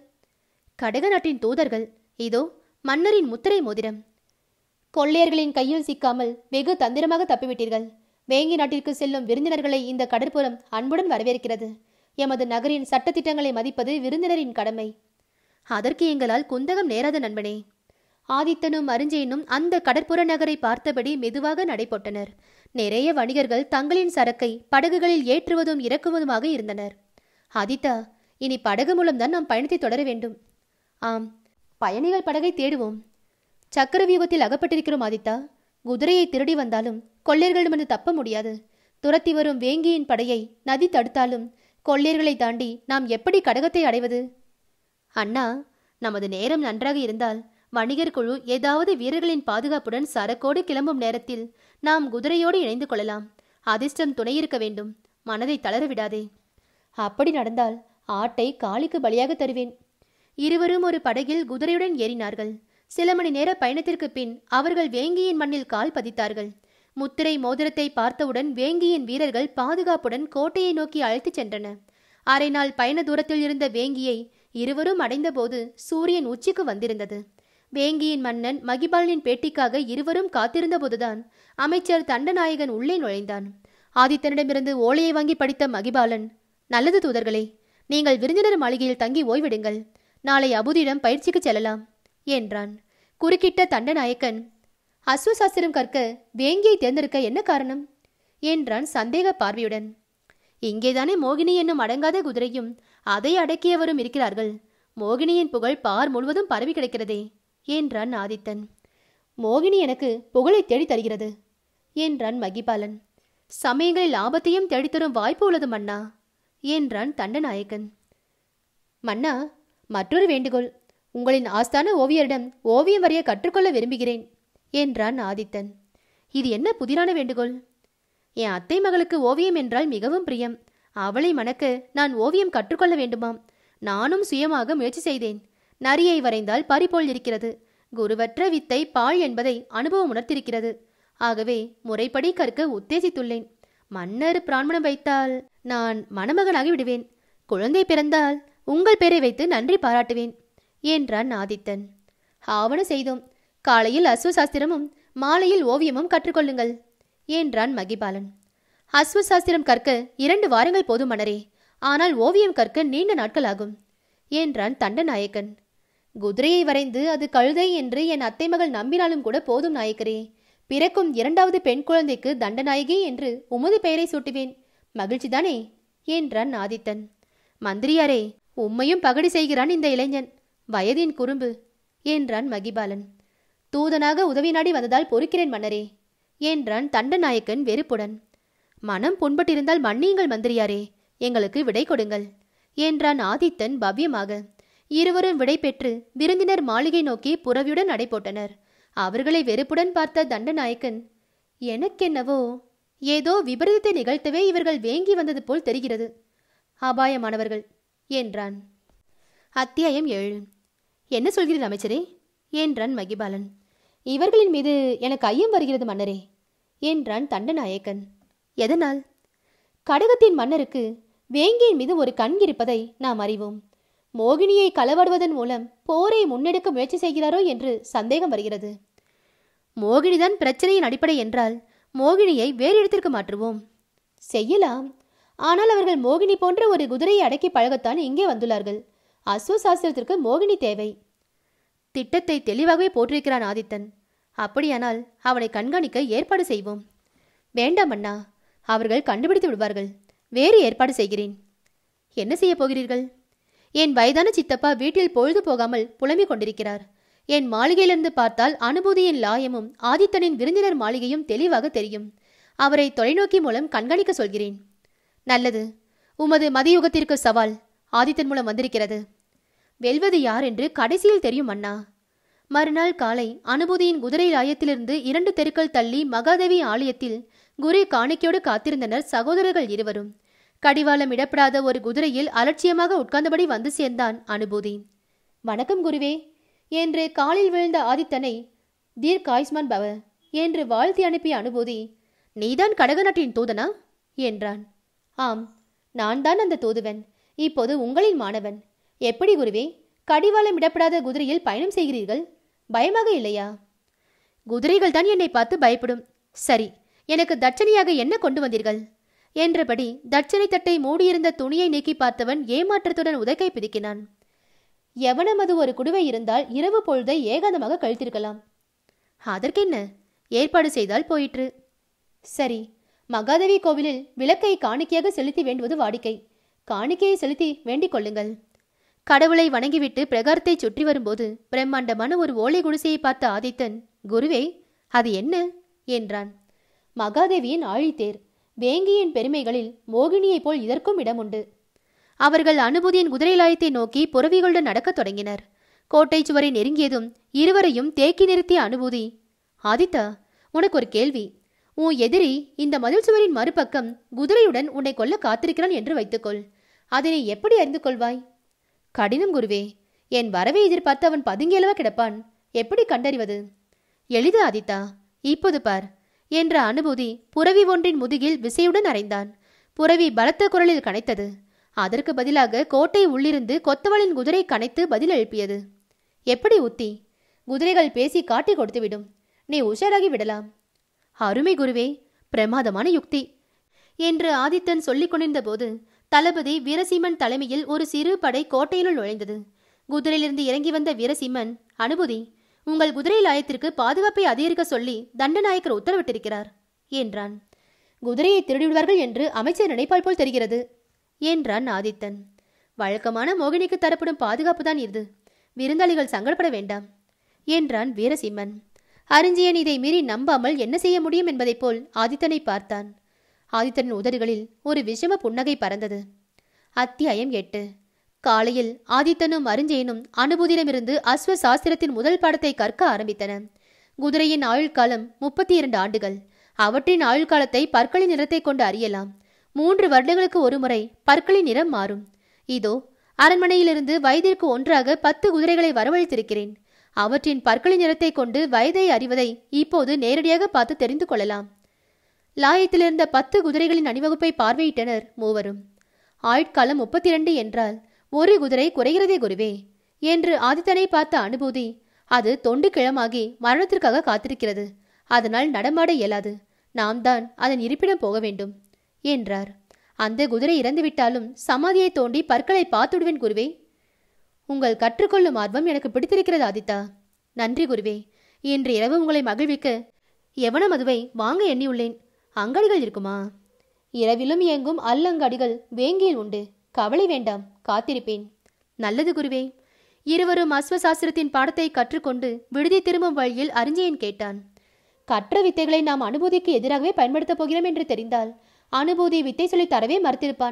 கடக நாட்டின் தூதர்கள் இதோ மன்னரின் முத்திரை மோதிரம் கொள்ளையர்களின் கையில் சிக்காமல் வெகு தந்திரமாக தப்பிவிட்டீர்கள் வேங்கி நாட்டிற்கு செல்லும் விருந்தினர்களை இந்த கடற்புறம் அன்புடன் வரவேற்கிறது எமது நகரின் சட்டத்திட்டங்களை மதிப்பது விருந்தினரின் கடமை அதற்கு எங்களால் குந்தகம் நேராத நண்பனே ஆதித்தனும் அருஞ்சயனும் அந்த கடற்புற நகரை பார்த்தபடி மெதுவாக நடைபோட்டனர் நிறைய வணிகர்கள் தங்களின் சரக்கை படகுகளில் ஏற்றுவதும் இறக்குவதுமாக இருந்தனர் ஆதித்தா இனி படகு மூலம்தான் நாம் பயணத்தை தொடர வேண்டும் ஆம் பயணிகள் படகை தேடுவோம் சக்கரவியூகத்தில் அகப்பட்டிருக்கிறோம் ஆதித்தா குதிரையை திருடி வந்தாலும் கொள்ளையர்களிடமிருந்து தப்ப முடியாது துரத்தி வரும் வேங்கியின் படையை நதி தடுத்தாலும் கொள்ளையர்களை தாண்டி நாம் எப்படி கடகத்தை அடைவது அண்ணா நமது நேரம் நன்றாக இருந்தால் வணிகர் குழு ஏதாவது வீரர்களின் பாதுகாப்புடன் சரக்கோடு கிளம்பும் நேரத்தில் நாம் குதிரையோடு இணைந்து கொள்ளலாம் அதிர்ஷ்டம் துணை இருக்க வேண்டும் மனதை தளர விடாதே அப்படி நடந்தால் ஆட்டை காளிக்கு பலியாக தருவேன் இருவரும் ஒரு படகில் குதிரையுடன் ஏறினார்கள் சில மணி நேர பயணத்திற்கு பின் அவர்கள் வேங்கியின் மண்ணில் கால் பதித்தார்கள் முத்திரை மோதிரத்தை பார்த்தவுடன் வேங்கியின் வீரர்கள் பாதுகாப்புடன் கோட்டையை நோக்கி அழைத்துச் சென்றனர் அரை நாள் பயண தூரத்தில் இருந்த வேங்கியை இருவரும் அடைந்தபோது சூரியன் உச்சிக்கு வந்திருந்தது வேங்கியின் மன்னன் மகிபாலனின் பேட்டிக்காக இருவரும் காத்திருந்தபோதுதான் அமைச்சர் தண்டநாயகன் உள்ளே நுழைந்தான் ஆதித்தனிடமிருந்து ஓலையை வாங்கி படித்த மகிபாலன் நல்லது தூதர்களே நீங்கள் விருந்தினர் மாளிகையில் தங்கி ஓய்விடுங்கள் நாளை அபுதிடம் பயிற்சிக்கு செல்லலாம் என்றான் குறுக்கிட்ட தண்டநாயக்கன் அஸ்வசாஸ்திரம் கற்க வேங்கியை தேர்ந்தெடுக்க என்ன காரணம் என்றான் சந்தேக பார்வையுடன் இங்கேதானே மோகினி என்னும் அடங்காத குதிரையும் அதை அடக்கியவரும் இருக்கிறார்கள் மோகினியின் புகழ் பார் முழுவதும் பரவி கிடக்கிறதே என்றான் ஆதித்தன் மோகினி எனக்கு புகழை தேடித் தருகிறது என்றான் மகிபாலன் சமயங்களில் லாபத்தையும் தேடித்தரும் வாய்ப்பு உள்ளது மன்னா என்றான் தண்டநாயக்கன் மன்னா மற்றொரு வேண்டுகோள் உங்களின் ஆஸ்தான ஓவியரிடம் ஓவியம் வரைய கற்றுக்கொள்ள விரும்புகிறேன் என்றான் ஆதித்தன் இது என்ன புதிரான வேண்டுகோள் என் அத்தை மகளுக்கு ஓவியம் என்றால் மிகவும் பிரியம் அவளை மணக்க நான் ஓவியம் கற்றுக்கொள்ள வேண்டுமாம் நானும் சுயமாக முயற்சி செய்தேன் நரியை வரைந்தால் பறி போல் இருக்கிறது குருவற்ற வித்தை பாழ் என்பதை அனுபவம் உணர்த்திருக்கிறது ஆகவே முறைப்படி கற்க உத்தேசித்துள்ளேன் மன்னர் பிராமணம் வைத்தால் நான் மணமகனாகி விடுவேன் குழந்தை பிறந்தால் உங்கள் பேரை வைத்து நன்றி பாராட்டுவேன் என்றான் ஆதித்தன் ஆவண செய்தோம் காலையில் அஸ்வசாஸ்திரமும் மாலையில் ஓவியமும் கற்றுக்கொள்ளுங்கள் என்றான் மகிபாலன் அஸ்வசாஸ்திரம் கற்க இரண்டு வாரங்கள் போதும் மன்னரே ஆனால் ஓவியம் கற்க நீண்ட நாட்கள் ஆகும் என்றான் தண்டநாயக்கன் குதிரையை வரைந்து அது கழுதை என்று என் அத்தை மகள் நம்பினாலும் கூட போதும் நாயக்கரே பிறக்கும் இரண்டாவது பெண் குழந்தைக்கு தண்டநாயகி என்று உமது பெயரை சூட்டுவேன் மகிழ்ச்சிதானே என்றான் ஆதித்தன் மந்திரியாரே உம்மையும் பகடி செய்கிறான் இந்த இளைஞன் வயதின் குறும்பு என்றான் மகிபாலன் தூதனாக உதவி நாடி வந்ததால் பொறுக்கிறேன் மன்னரே என்றான் தண்டநாயக்கன் வெறுப்புடன் மனம் புண்பட்டிருந்தால் மன்னியுங்கள் மந்திரியாரே எங்களுக்கு விடை கொடுங்கள் என்றான் ஆதித்தன் பவ்யமாக இருவரும் விடை பெற்று விருந்தினர் மாளிகை நோக்கி புறவியுடன் நடைபோட்டனர் அவர்களை வெறுப்புடன் பார்த்த தண்டநாயக்கன் எனக்கென்னவோ ஏதோ விபரீதத்தை நிகழ்த்தவே இவர்கள் வேங்கி வந்தது போல் தெரிகிறது அபாயமானவர்கள் என்றான் அத்தியாயம் ஏழு என்ன சொல்கிறீர் அமைச்சரே என்றான் மகிபாலன் இவர்களின் மீது எனக்கு ஐயம் வருகிறது மன்னரே என்றான் தண்டநாயக்கன் எதனால் கடகத்தின் மன்னருக்கு வேங்கியின் மீது ஒரு கண் இருப்பதை நாம் அறிவோம் மோகினியை களவாடுவதன் மூலம் போரை முன்னெடுக்க முயற்சி செய்கிறாரோ என்று சந்தேகம் வருகிறது மோகினிதான் பிரச்சனையின் அடிப்படை என்றால் மோகினியை வேறு இடத்திற்கு மாற்றுவோம் செய்யலாம் ஆனால் அவர்கள் மோகினி போன்ற ஒரு குதிரையை அடக்கி பழகத்தான் இங்கே வந்துள்ளார்கள் அஸ்வ சாஸ்திரத்திற்கு மோகினி தேவை திட்டத்தை தெளிவாகவே போட்டிருக்கிறான் ஆதித்தன் அப்படியானால் அவனை கண்காணிக்க ஏற்பாடு செய்வோம் வேண்டாம் அண்ணா அவர்கள் கண்டுபிடித்து விடுவார்கள் வேறு ஏற்பாடு செய்கிறேன் என்ன செய்ய போகிறீர்கள் என் வயதான சித்தப்பா வீட்டில் பொழுது போகாமல் புலம்பிக் கொண்டிருக்கிறார் என் மாளிகையிலிருந்து பார்த்தால் அனுபூதியின் லாயமும் ஆதித்தனின் விருந்தினர் மாளிகையும் தெளிவாக தெரியும் அவரை தொலைநோக்கி மூலம் கண்காணிக்க சொல்கிறேன் நல்லது உமது மதியுகத்திற்கு சவால் ஆதித்தன் மூலம் வந்திருக்கிறது வெல்வது யார் என்று கடைசியில் தெரியும் அண்ணா மறுநாள் காலை அனுபூதியின் குதிரை லாயத்திலிருந்து இரண்டு தெருக்கள் தள்ளி மகாதேவி ஆலயத்தில் குரு காணிக்கையோடு காத்திருந்தனர் சகோதரர்கள் இருவரும் கடிவாளம் இடப்படாத ஒரு குதிரையில் அலட்சியமாக உட்கார்ந்தபடி வந்து சேர்ந்தான் அனுபூதி வணக்கம் குருவே என்று காலில் விழுந்த ஆதித்தனை தீர்காயுஷ்மான் பவ என்று வாழ்த்தி அனுப்பிய அனுபூதி நீதான் கடகநாட்டின் தூதனா என்றான் ஆம் நான் தான் அந்த தூதுவன் இப்போது உங்களின் மாணவன் எப்படி குருவே கடிவாளம் இடப்படாத குதிரையில் பயணம் செய்கிறீர்கள் பயமாக இல்லையா குதிரைகள் தான் என்னை பார்த்து பயப்படும் சரி எனக்கு தட்சணையாக என்ன கொண்டு வந்தீர்கள் என்றபடி தட்சணை தட்டை மூடியிருந்த துணியை நீக்கி பார்த்தவன் ஏமாற்றத்துடன் உதைக்கை பிதுக்கினான் எவனமது ஒரு குடுவை இருந்தால் இரவு பொழுதை ஏகாந்தமாக கழித்திருக்கலாம் அதற்கென்ன ஏற்பாடு செய்தால் போயிற்று சரி மகாதேவி கோவிலில் விளக்கை காணிக்கையாக செலுத்தி வேண்டுவது வாடிக்கை காணிக்கையை செலுத்தி வேண்டிக் கொள்ளுங்கள் கடவுளை வணங்கிவிட்டு பிரகாரத்தை சுற்றி வரும்போது பிரம்மாண்டமான ஒரு ஓலை குடிசையை பார்த்த ஆதித்தன் குருவே அது என்ன என்றான் மகாதேவியின் ஆழித்தேர் வேங்கியின் பெருமைகளில் மோகினியைப் போல் இதற்கும் இடம் உண்டு அவர்கள் அனுபூதியின் குதிரைலாயத்தை நோக்கி புறவிகளுடன் நடக்கத் தொடங்கினர் கோட்டை சுவரை நெருங்கியதும் இருவரையும் தேக்கி நிறுத்திய அனுபூதி ஆதித்தா உனக்கு ஒரு கேள்வி உன் எதிரி இந்த மதில் சுவரின் மறுபக்கம் குதிரையுடன் உன்னை கொல்ல காத்திருக்கிறான் என்று வைத்துக்கொள் அதை நீ எப்படி அறிந்து கொள்வாய் கடினம் குருவே என் வரவை எதிர்பார்த்து அவன் பதுங்கியளவா கிடப்பான் எப்படி கண்டறிவது எளிது ஆதித்தா இப்போது பார் என்ற அனுபூதி புரவி ஒன்றின் முதுகில் விசையுடன் அறைந்தான் புரவி பலத்த குரலில் கனைத்தது அதற்கு பதிலாக கோட்டை உள்ளிருந்து கொத்தவளின் குதிரை கனைத்து பதில் எழுப்பியது எப்படி உத்தி குதிரைகள் பேசி காட்டி கொடுத்துவிடும் நீ உஷாராகி விடலாம் அருமை குருவே பிரமாதமான யுக்தி என்று ஆதித்தன் சொல்லிக் கொண்டிருந்தபோது தளபதி வீரசீமன் தலைமையில் ஒரு சிறு படை கோட்டையினுள் நுழைந்தது குதிரையிலிருந்து இறங்கி வந்த வீரசீமன் அனுபூதி உங்கள் குதிரை லாயத்திற்கு பாதுகாப்பை அதிகரிக்க சொல்லி தண்டநாயக்கர் உத்தரவிட்டிருக்கிறார் என்றான் குதிரையை திருடிவிடுவார்கள் என்று அமைச்சர் நினைப்பால் போல் தெரிகிறது என்றான் ஆதித்தன் வழக்கமான மோகினிக்கு தரப்படும் பாதுகாப்பு தான் இது விருந்தாளிகள் சங்கடப்பட வேண்டாம் என்றான் வீரசிம்மன் அரிஞ்சியன் இதை மீறி நம்பாமல் என்ன செய்ய முடியும் என்பதைப் போல் ஆதித்தனை பார்த்தான் ஆதித்தனின் உதடுகளில் ஒரு விஷம புன்னகை பறந்தது அத்தியாயம் எட்டு காலையில் ஆதித்தனும் அரிஞ்சயனும் அனுபூதியிடமிருந்து அஸ்வ சாஸ்திரத்தின் முதல் பாடத்தை கற்க ஆரம்பித்தன குதிரையின் ஆயுள் காலம் முப்பத்தி இரண்டு ஆண்டுகள் அவற்றின் ஆயுள் காலத்தை பற்களின் நிறத்தை கொண்டு அறியலாம் மூன்று வருடங்களுக்கு ஒருமுறை பற்களின் நிறம் மாறும் இதோ அரண்மனையிலிருந்து வயதிற்கு ஒன்றாக பத்து குதிரைகளை வரவழைத்திருக்கிறேன் அவற்றின் பற்களின் நிறத்தை கொண்டு வயதை அறிவதை இப்போது நேரடியாக பார்த்து தெரிந்து கொள்ளலாம் லாயத்திலிருந்த பத்து குதிரைகளின் அணிவகுப்பை பார்வையிட்டனர் மூவரும் ஆயுட்காலம் முப்பத்தி இரண்டு என்றால் ஒரு குதிரை குறைகிறதே குருவே என்று ஆதித்தனை பார்த்த அனுபூதி அது தொண்டு கிழமாகி மரணத்திற்காக காத்திருக்கிறது அதனால் நடமாட இயலாது நாம் தான் அதன் இருப்பிடம் போக வேண்டும் என்றார் அந்த குதிரை இறந்துவிட்டாலும் சமாதியை தோண்டி பற்களை பார்த்துடுவேன் குருவே உங்கள் கற்றுக்கொள்ளும் ஆர்வம் எனக்கு பிடித்திருக்கிறது ஆதித்தா நன்றி குருவே இன்று இரவு உங்களை மகிழ்விக்க எவன மதுவை வாங்க எண்ணியுள்ளேன் அங்கடிகள் இருக்குமா இரவிலும் இயங்கும் அல்லங்கடிகள் வேங்கியில் உண்டு கவலை வேண்டாம் காத்திருப்பேன் நல்லது குருவே இருவரும் அஸ்வசாஸ்திரத்தின் பாடத்தை கற்றுக்கொண்டு விடுதி திரும்பும் வழியில் அறிஞையன் கேட்டான் கற்ற வித்தைகளை நாம் அனுபூதிக்கு எதிராகவே பயன்படுத்தப் போகிறோம் என்று தெரிந்தால் அனுபூதி வித்தை சொல்லித் தரவே மறுத்திருப்பான்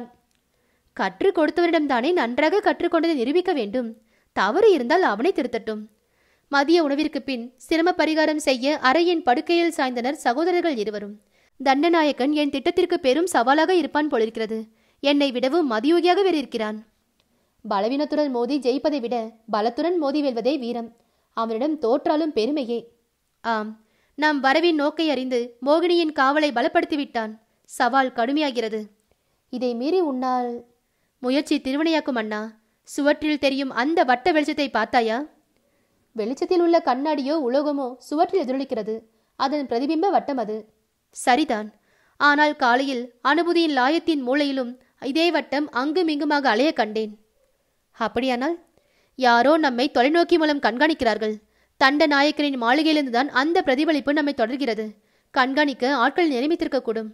கற்றுக் கொடுத்தவரிடம்தானே நன்றாக கற்றுக்கொண்டதை நிரூபிக்க வேண்டும் தவறு இருந்தால் அவனை திருத்தட்டும் மதிய உணவிற்கு பின் சிரம பரிகாரம் செய்ய அறையின் படுக்கையில் சாய்ந்தனர் சகோதரர்கள் இருவரும் தண்டநாயக்கன் என் திட்டத்திற்கு பெரும் சவாலாக இருப்பான் போலிருக்கிறது என்னை விடவும் மதியோகியாக வேறு இருக்கிறான் பலவீனத்துடன் மோதி ஜெயிப்பதை விட பலத்துடன் மோதி வெல்வதே வீரம் அவனிடம் தோற்றாலும் பெருமையே ஆம் நம் வரவின் நோக்கை அறிந்து மோகினியின் காவலை பலப்படுத்தி விட்டான் சவால் கடுமையாகிறது இதை மீறி உன்னால் முயற்சி திருவினையாக்கும் அண்ணா சுவற்றில் தெரியும் அந்த வட்ட வெளிச்சத்தை பார்த்தாயா வெளிச்சத்தில் உள்ள கண்ணாடியோ உலோகமோ சுவற்றில் எதிரொலிக்கிறது அதன் பிரதிபிம்ப வட்டம் அது சரிதான் ஆனால் காலையில் அனுபூதியின் லாயத்தின் மூலையிலும் இதே வட்டம் அங்குமிங்குமாக அலைய கண்டேன் அப்படியானால் யாரோ நம்மை தொலைநோக்கி மூலம் கண்காணிக்கிறார்கள் தண்ட நாயக்கரின் மாளிகையிலிருந்துதான் அந்த பிரதிபலிப்பு நம்மை தொடர்கிறது கண்காணிக்க ஆட்கள் நியமித்திருக்கக்கூடும்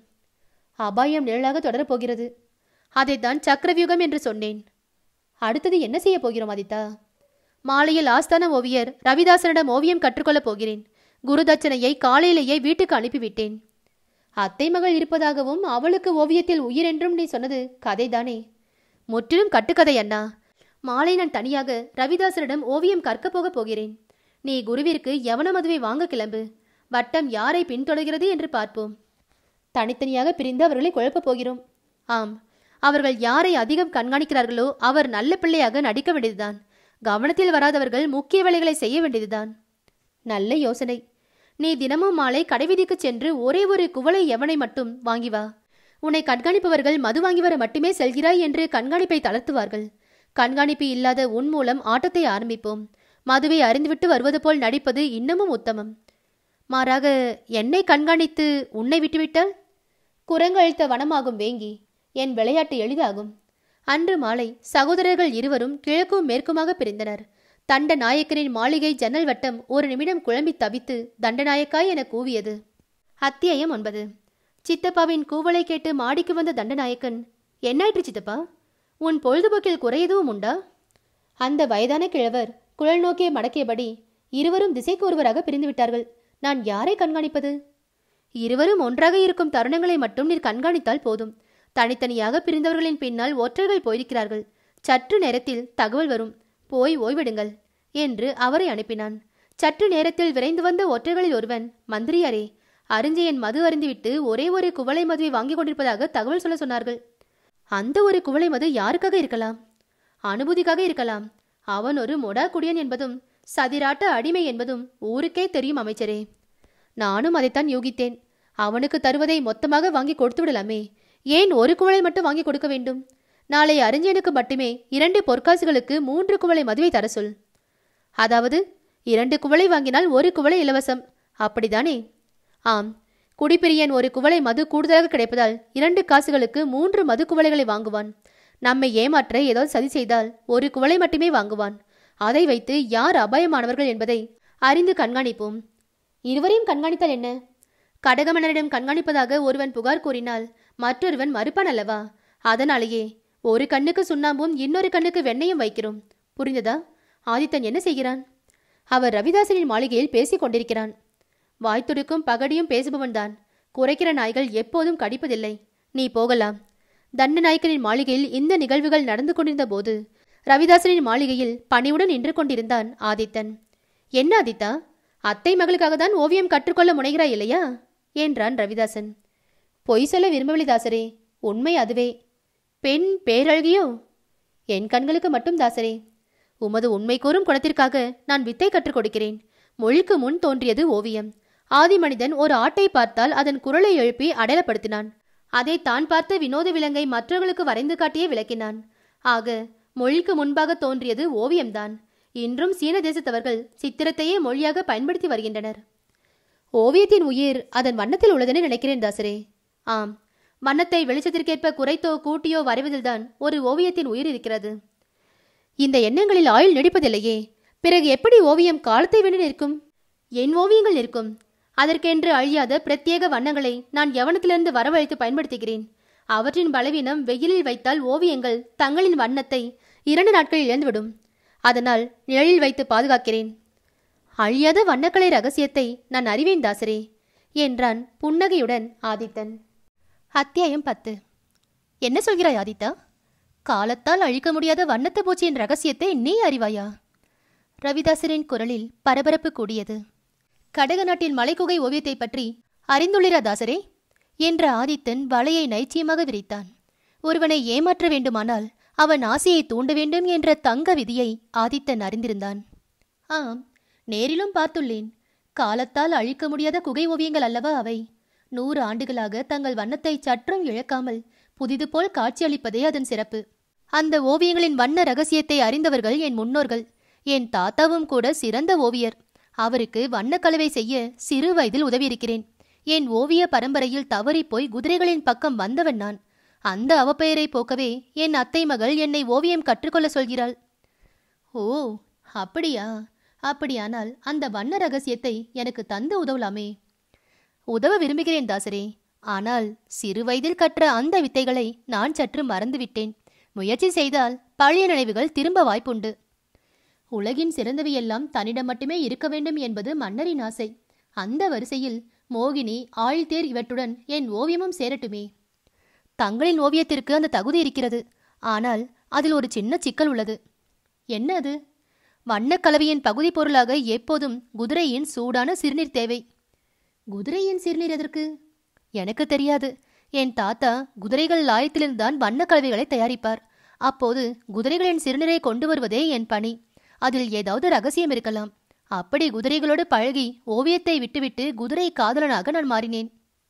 அபாயம் நிழலாக தொடரப் போகிறது அதைத்தான் சக்கரவியூகம் என்று சொன்னேன் அடுத்தது என்ன செய்ய போகிறோம் ஆதித்தா மாலையில் ஆஸ்தான ஓவியர் ரவிதாசனிடம் ஓவியம் கற்றுக்கொள்ளப் போகிறேன் குருதட்சணையை காலையிலேயே வீட்டுக்கு அனுப்பிவிட்டேன் அத்தை மகள் இருப்பதாகவும் அவளுக்கு ஓவியத்தில் உயிர் என்றும் நீ சொன்னது கதைதானே முற்றிலும் கட்டுக்கதை அண்ணா மாலை நான் தனியாக ரவிதாசரிடம் ஓவியம் கற்கப் போகப் போகிறேன் நீ குருவிற்கு யவன மதுவை வாங்க கிளம்பு வட்டம் யாரை பின்தொடர்கிறது என்று பார்ப்போம் தனித்தனியாக பிரிந்து அவர்களை குழப்பப் போகிறோம் ஆம் அவர்கள் யாரை அதிகம் கண்காணிக்கிறார்களோ அவர் நல்ல பிள்ளையாக நடிக்க வேண்டியதுதான் கவனத்தில் வராதவர்கள் முக்கிய வேலைகளை செய்ய வேண்டியதுதான் நல்ல யோசனை நீ தினமும் மாலை கடைவீதிக்கு சென்று ஒரே ஒரு குவளை எவனை மட்டும் வாங்கி வா உன்னை கண்காணிப்பவர்கள் மது வாங்கி வர மட்டுமே செல்கிறாய் என்று கண்காணிப்பை தளர்த்துவார்கள் கண்காணிப்பு இல்லாத உன் மூலம் ஆட்டத்தை ஆரம்பிப்போம் மதுவை அறிந்துவிட்டு வருவது போல் நடிப்பது இன்னமும் உத்தமம் மாறாக என்னை கண்காணித்து உன்னை விட்டுவிட்டால் குரங்கு அழித்த வனமாகும் வேங்கி என் விளையாட்டு எளிதாகும் அன்று மாலை சகோதரர்கள் இருவரும் கிழக்கும் மேற்குமாக பிரிந்தனர் தண்ட நாயக்கரின் மாளிகை ஜன்னல் வட்டம் ஒரு நிமிடம் குழம்பி தவித்து தண்டநாயக்காய் என கூவியது அத்தியாயம் ஒன்பது சித்தப்பாவின் கூவலை கேட்டு மாடிக்கு வந்த தண்டநாயக்கன் என்னாயிற்று சித்தப்பா உன் பொழுதுபோக்கில் குறை எதுவும் உண்டா அந்த வயதான கிழவர் குழல் நோக்கிய மடக்கியபடி இருவரும் திசைக்கு ஒருவராக பிரிந்து விட்டார்கள் நான் யாரை கண்காணிப்பது இருவரும் ஒன்றாக இருக்கும் தருணங்களை மட்டும் நீர் கண்காணித்தால் போதும் தனித்தனியாக பிரிந்தவர்களின் பின்னால் ஒற்றர்கள் போயிருக்கிறார்கள் சற்று நேரத்தில் தகவல் வரும் போய் ஓய்விடுங்கள் என்று அவரை அனுப்பினான் சற்று நேரத்தில் விரைந்து வந்த ஒற்றர்களில் ஒருவன் மந்திரியாரே அருஞ்சயன் மது அருந்திவிட்டு ஒரே ஒரு குவளை மதுவை வாங்கி கொண்டிருப்பதாக தகவல் சொல்ல சொன்னார்கள் அந்த ஒரு குவளை மது யாருக்காக இருக்கலாம் அனுபூதிக்காக இருக்கலாம் அவன் ஒரு மொடா குடியன் என்பதும் சதிராட்ட அடிமை என்பதும் ஊருக்கே தெரியும் அமைச்சரே நானும் அதைத்தான் யூகித்தேன் அவனுக்கு தருவதை மொத்தமாக வாங்கி கொடுத்து விடலாமே ஏன் ஒரு குவளை மட்டும் வாங்கி கொடுக்க வேண்டும் நாளை அறிஞனுக்கு மட்டுமே இரண்டு பொற்காசுகளுக்கு மூன்று குவளை மதுவை தர சொல் அதாவது இரண்டு குவளை வாங்கினால் ஒரு குவளை இலவசம் அப்படிதானே ஆம் குடிப்பிரியன் ஒரு குவளை மது கூடுதலாக கிடைப்பதால் இரண்டு காசுகளுக்கு மூன்று மது குவளைகளை வாங்குவான் நம்மை ஏமாற்ற ஏதாவது சதி செய்தால் ஒரு குவளை மட்டுமே வாங்குவான் அதை வைத்து யார் அபாயமானவர்கள் என்பதை அறிந்து கண்காணிப்போம் இருவரையும் கண்காணித்தால் என்ன கடகமன்னரிடம் கண்காணிப்பதாக ஒருவன் புகார் கூறினால் மற்றொருவன் மறுப்பான் அல்லவா அதனாலேயே ஒரு கண்ணுக்கு சுண்ணாம்பும் இன்னொரு கண்ணுக்கு வெண்ணையும் வைக்கிறோம் புரிந்ததா ஆதித்தன் என்ன செய்கிறான் அவர் ரவிதாசனின் மாளிகையில் பேசிக் கொண்டிருக்கிறான் வாய்த்துடுக்கும் பகடியும் பேசுபவன்தான் குறைக்கிற நாய்கள் எப்போதும் கடிப்பதில்லை நீ போகலாம் தண்ட நாயக்கனின் மாளிகையில் இந்த நிகழ்வுகள் நடந்து கொண்டிருந்த போது ரவிதாசனின் மாளிகையில் பணிவுடன் நின்று கொண்டிருந்தான் ஆதித்தன் என்ன ஆதித்தா அத்தை மகளுக்காக தான் ஓவியம் கற்றுக்கொள்ள முனைகிறாய் இல்லையா என்றான் ரவிதாசன் பொய் சொல்ல விரும்பவில்லை தாசரே உண்மை அதுவே பெண் பேரழகியோ என் கண்களுக்கு மட்டும் தாசரே உமது உண்மை கூறும் குணத்திற்காக நான் வித்தை கற்றுக் கொடுக்கிறேன் மொழிக்கு முன் தோன்றியது ஓவியம் ஆதி மனிதன் ஒரு ஆட்டை பார்த்தால் அதன் குரலை எழுப்பி அடையாளப்படுத்தினான் அதை தான் பார்த்த வினோத விலங்கை மற்றவர்களுக்கு வரைந்து காட்டியே விளக்கினான் ஆக மொழிக்கு முன்பாக தோன்றியது ஓவியம்தான் இன்றும் சீன தேசத்தவர்கள் சித்திரத்தையே மொழியாக பயன்படுத்தி வருகின்றனர் ஓவியத்தின் உயிர் அதன் வண்ணத்தில் உள்ளதென நினைக்கிறேன் தாசரே ஆம் வண்ணத்தை வெளிச்சத்திற்கேற்ப குறைத்தோ கூட்டியோ வரைவதில்தான் ஒரு ஓவியத்தின் உயிர் இருக்கிறது இந்த எண்ணங்களில் ஆயுள் நீடிப்பதில்லையே பிறகு எப்படி ஓவியம் காலத்தை வென்று நிற்கும் என் ஓவியங்கள் நிற்கும் அதற்கென்று அழியாத பிரத்யேக வண்ணங்களை நான் யவனத்திலிருந்து வரவழைத்து பயன்படுத்துகிறேன் அவற்றின் பலவீனம் வெயிலில் வைத்தால் ஓவியங்கள் தங்களின் வண்ணத்தை இரண்டு நாட்களில் இழந்துவிடும் அதனால் நிழலில் வைத்து பாதுகாக்கிறேன் அழியாத வண்ணக்கலை ரகசியத்தை நான் அறிவேன் தாசரே என்றான் புன்னகையுடன் ஆதித்தன் அத்தியாயம் பத்து என்ன சொல்கிறாய் ஆதித்தா காலத்தால் அழிக்க முடியாத வண்ணத்து பூச்சியின் ரகசியத்தை நீ அறிவாயா ரவிதாசரின் குரலில் பரபரப்பு கூடியது கடக நாட்டின் மலைக்குகை ஓவியத்தை பற்றி அறிந்துள்ளிரா தாசரே என்ற ஆதித்தன் வலையை நைச்சியமாக விரித்தான் ஒருவனை ஏமாற்ற வேண்டுமானால் அவன் ஆசையை தூண்ட வேண்டும் என்ற தங்க விதியை ஆதித்தன் அறிந்திருந்தான் ஆம் நேரிலும் பார்த்துள்ளேன் காலத்தால் அழிக்க முடியாத குகை ஓவியங்கள் அல்லவா அவை நூறு ஆண்டுகளாக தங்கள் வண்ணத்தை சற்றும் இழக்காமல் புதிது போல் காட்சியளிப்பதே அதன் சிறப்பு அந்த ஓவியங்களின் வண்ண ரகசியத்தை அறிந்தவர்கள் என் முன்னோர்கள் என் தாத்தாவும் கூட சிறந்த ஓவியர் அவருக்கு வண்ணக்கலவை செய்ய சிறு வயதில் உதவியிருக்கிறேன் என் ஓவிய பரம்பரையில் தவறிப் போய் குதிரைகளின் பக்கம் வந்தவன் நான் அந்த அவப்பெயரை போக்கவே என் அத்தை மகள் என்னை ஓவியம் கற்றுக்கொள்ள சொல்கிறாள் ஓ அப்படியா அப்படியானால் அந்த வண்ண ரகசியத்தை எனக்கு தந்து உதவலாமே உதவ விரும்புகிறேன் தாசரே ஆனால் சிறு வயதில் கற்ற அந்த வித்தைகளை நான் சற்று மறந்துவிட்டேன் முயற்சி செய்தால் பழைய நினைவுகள் திரும்ப வாய்ப்புண்டு உலகின் சிறந்தவையெல்லாம் தன்னிடம் மட்டுமே இருக்க வேண்டும் என்பது மன்னரின் ஆசை அந்த வரிசையில் மோகினி ஆழித்தேர் இவற்றுடன் என் ஓவியமும் சேரட்டுமே தங்களின் ஓவியத்திற்கு அந்த தகுதி இருக்கிறது ஆனால் அதில் ஒரு சின்ன சிக்கல் உள்ளது என்ன அது வண்ணக்கலவையின் பகுதி பொருளாக எப்போதும் குதிரையின் சூடான சிறுநீர் தேவை குதிரையின் சிறுநீர் எதற்கு எனக்கு தெரியாது என் தாத்தா குதிரைகள் லாயத்திலிருந்துதான் வண்ணக்கலவைகளை தயாரிப்பார் அப்போது குதிரைகளின் சிறுநீரை கொண்டு வருவதே என் பணி அதில் ஏதாவது ரகசியம் இருக்கலாம் அப்படி குதிரைகளோடு பழகி ஓவியத்தை விட்டுவிட்டு குதிரை காதலனாக நான் மாறினேன்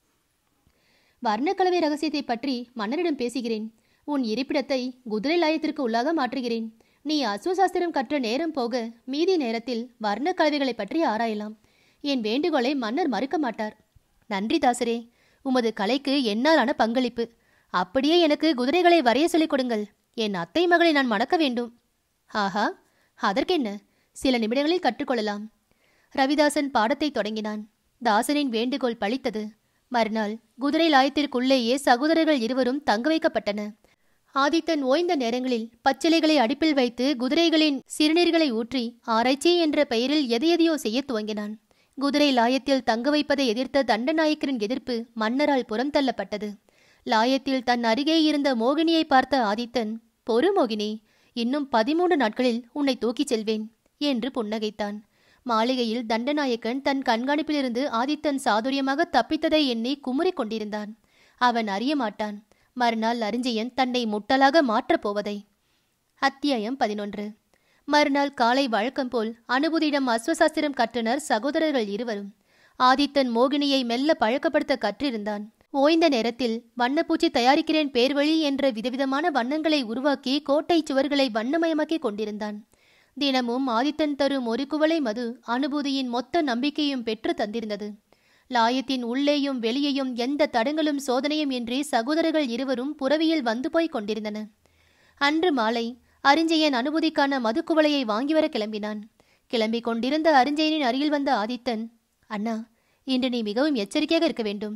வர்ணக்கலவை ரகசியத்தை பற்றி மன்னரிடம் பேசுகிறேன் உன் இருப்பிடத்தை குதிரை லாயத்திற்கு உள்ளாக மாற்றுகிறேன் நீ அஸ்வசாஸ்திரம் கற்ற நேரம் போக மீதி நேரத்தில் வர்ணக்கலவைகளை பற்றி ஆராயலாம் என் வேண்டுகோளை மன்னர் மறுக்க மாட்டார் நன்றி தாசரே உமது கலைக்கு என்னாலான பங்களிப்பு அப்படியே எனக்கு குதிரைகளை வரைய சொல்லிக் கொடுங்கள் என் அத்தை மகளை நான் மணக்க வேண்டும் ஆஹா அதற்கென்ன சில நிமிடங்களில் கற்றுக்கொள்ளலாம் ரவிதாசன் பாடத்தை தொடங்கினான் தாசனின் வேண்டுகோள் பளித்தது மறுநாள் குதிரை லாயத்திற்குள்ளேயே சகோதரர்கள் இருவரும் தங்க வைக்கப்பட்டன ஆதித்தன் ஓய்ந்த நேரங்களில் பச்சிலைகளை அடுப்பில் வைத்து குதிரைகளின் சிறுநீர்களை ஊற்றி ஆராய்ச்சி என்ற பெயரில் எதையெதையோ செய்யத் துவங்கினான் குதிரை லாயத்தில் தங்க வைப்பதை எதிர்த்த தண்டநாயக்கரின் எதிர்ப்பு மன்னரால் புறம் தள்ளப்பட்டது லாயத்தில் தன் அருகே இருந்த மோகினியை பார்த்த ஆதித்தன் பொறு மோகினி இன்னும் பதிமூன்று நாட்களில் உன்னை தூக்கிச் செல்வேன் என்று புன்னகைத்தான் மாளிகையில் தண்டநாயக்கன் தன் கண்காணிப்பிலிருந்து ஆதித்தன் சாதுரியமாக தப்பித்ததை எண்ணி குமுறிக் கொண்டிருந்தான் அவன் அறிய மாட்டான் மறுநாள் அரிஞ்சயன் தன்னை முட்டலாக மாற்றப் போவதை அத்தியாயம் பதினொன்று மறுநாள் காலை வழக்கம் போல் அனுபூதியிடம் அஸ்வசாஸ்திரம் கற்றனர் சகோதரர்கள் இருவரும் ஆதித்தன் மோகினியை மெல்ல பழக்கப்படுத்த கற்றிருந்தான் ஓய்ந்த நேரத்தில் வண்ணப்பூச்சி தயாரிக்கிறேன் பேர்வழி என்ற விதவிதமான வண்ணங்களை உருவாக்கி கோட்டை சுவர்களை வண்ணமயமாக்கி கொண்டிருந்தான் தினமும் ஆதித்தன் தரும் ஒரு குவளை மது அனுபூதியின் மொத்த நம்பிக்கையும் பெற்று தந்திருந்தது லாயத்தின் உள்ளேயும் வெளியேயும் எந்த தடங்களும் சோதனையும் இன்றி சகோதரர்கள் இருவரும் புறவியில் வந்து போய் கொண்டிருந்தன அன்று மாலை அரிஞ்சயன் அனுபூதிக்கான மதுக்குவளையை வாங்கி வர கிளம்பினான் கிளம்பிக் கொண்டிருந்த அரிஞ்சயனின் அருகில் வந்த ஆதித்தன் அண்ணா இன்று நீ மிகவும் எச்சரிக்கையாக இருக்க வேண்டும்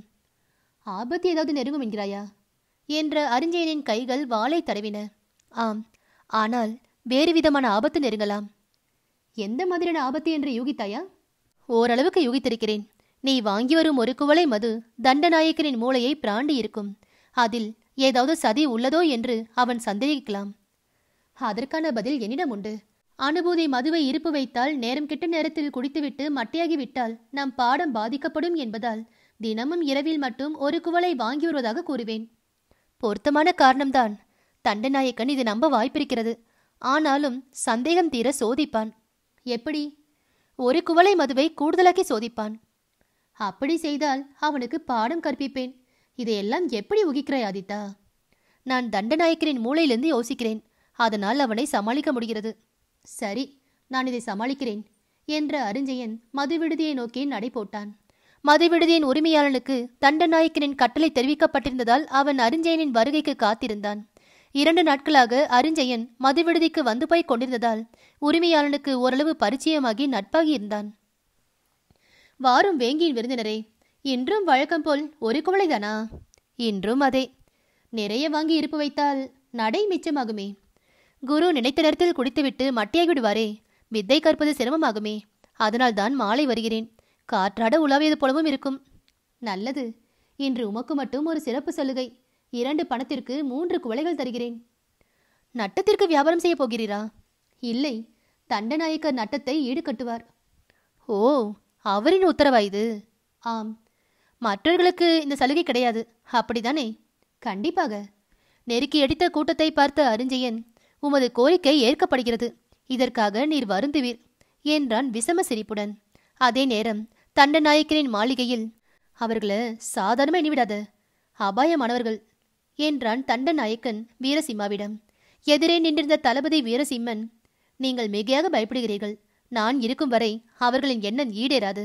ஆபத்து ஏதாவது நெருங்கும் என்கிறாயா என்ற அரிஞ்சயனின் கைகள் வாளை தடவின ஆம் ஆனால் வேறு விதமான ஆபத்து நெருங்கலாம் எந்த மாதிரியான ஆபத்து என்று யூகித்தாயா ஓரளவுக்கு யூகித்திருக்கிறேன் நீ வாங்கி வரும் ஒரு குவளை மது தண்டநாயக்கனின் மூளையை பிராண்டி இருக்கும் அதில் ஏதாவது சதி உள்ளதோ என்று அவன் சந்தேகிக்கலாம் அதற்கான பதில் என்னிடம் உண்டு அனுபூதி மதுவை இருப்பு வைத்தால் நேரம் கெட்ட நேரத்தில் குடித்துவிட்டு மட்டையாகி விட்டால் நம் பாடம் பாதிக்கப்படும் என்பதால் தினமும் இரவில் மட்டும் ஒரு குவளை வாங்கி வருவதாக கூறுவேன் பொருத்தமான காரணம்தான் தண்டநாயக்கன் இது நம்ப வாய்ப்பிருக்கிறது ஆனாலும் சந்தேகம் தீர சோதிப்பான் எப்படி ஒரு குவளை மதுவை கூடுதலாக்கி சோதிப்பான் அப்படி செய்தால் அவனுக்கு பாடம் கற்பிப்பேன் இதையெல்லாம் எப்படி உகிக்கிறாய் ஆதித்தா நான் தண்டநாயக்கரின் மூளையிலிருந்து யோசிக்கிறேன் அதனால் அவனை சமாளிக்க முடிகிறது சரி நான் இதை சமாளிக்கிறேன் என்ற அரிஞ்சயன் மது விடுதியை நோக்கி நடை போட்டான் மது விடுதியின் உரிமையாளனுக்கு தண்டநாயக்கனின் கட்டளை தெரிவிக்கப்பட்டிருந்ததால் அவன் அரிஞ்சயனின் வருகைக்கு காத்திருந்தான் இரண்டு நாட்களாக அரிஞ்சயன் மது விடுதிக்கு வந்து போய் கொண்டிருந்ததால் உரிமையாளனுக்கு ஓரளவு பரிச்சயமாகி நட்பாகி இருந்தான் வாரும் வேங்கியின் விருந்தினரே இன்றும் வழக்கம் போல் ஒரு குவளைதானா இன்றும் அதே நிறைய வாங்கி இருப்பு வைத்தால் நடை மிச்சமாகுமே குரு நினைத்த நேரத்தில் குடித்துவிட்டு மட்டியாகி விடுவாரே வித்தை கற்பது சிரமமாகுமே அதனால்தான் மாலை வருகிறேன் காற்றாட உலாவியது போலவும் இருக்கும் நல்லது இன்று உமக்கு மட்டும் ஒரு சிறப்பு சலுகை இரண்டு பணத்திற்கு மூன்று குவளைகள் தருகிறேன் நட்டத்திற்கு வியாபாரம் செய்ய போகிறீரா இல்லை தண்டநாயக்கர் நட்டத்தை ஈடுகட்டுவார் ஓ அவரின் உத்தரவா இது ஆம் மற்றவர்களுக்கு இந்த சலுகை கிடையாது அப்படிதானே கண்டிப்பாக நெருக்கி அடித்த கூட்டத்தை பார்த்த அரிஞ்சயன் உமது கோரிக்கை ஏற்கப்படுகிறது இதற்காக நீர் வருந்துவீர் என்றான் விசம சிரிப்புடன் அதே நேரம் தண்டநாயக்கரின் மாளிகையில் அவர்களை சாதாரணமா எண்ணிவிடாத அபாயமானவர்கள் என்றான் தண்டநாயக்கன் வீரசிம்மாவிடம் எதிரே நின்றிருந்த தளபதி வீரசிம்மன் நீங்கள் மிகையாக பயப்படுகிறீர்கள் நான் இருக்கும் வரை அவர்களின் எண்ணம் ஈடேறாது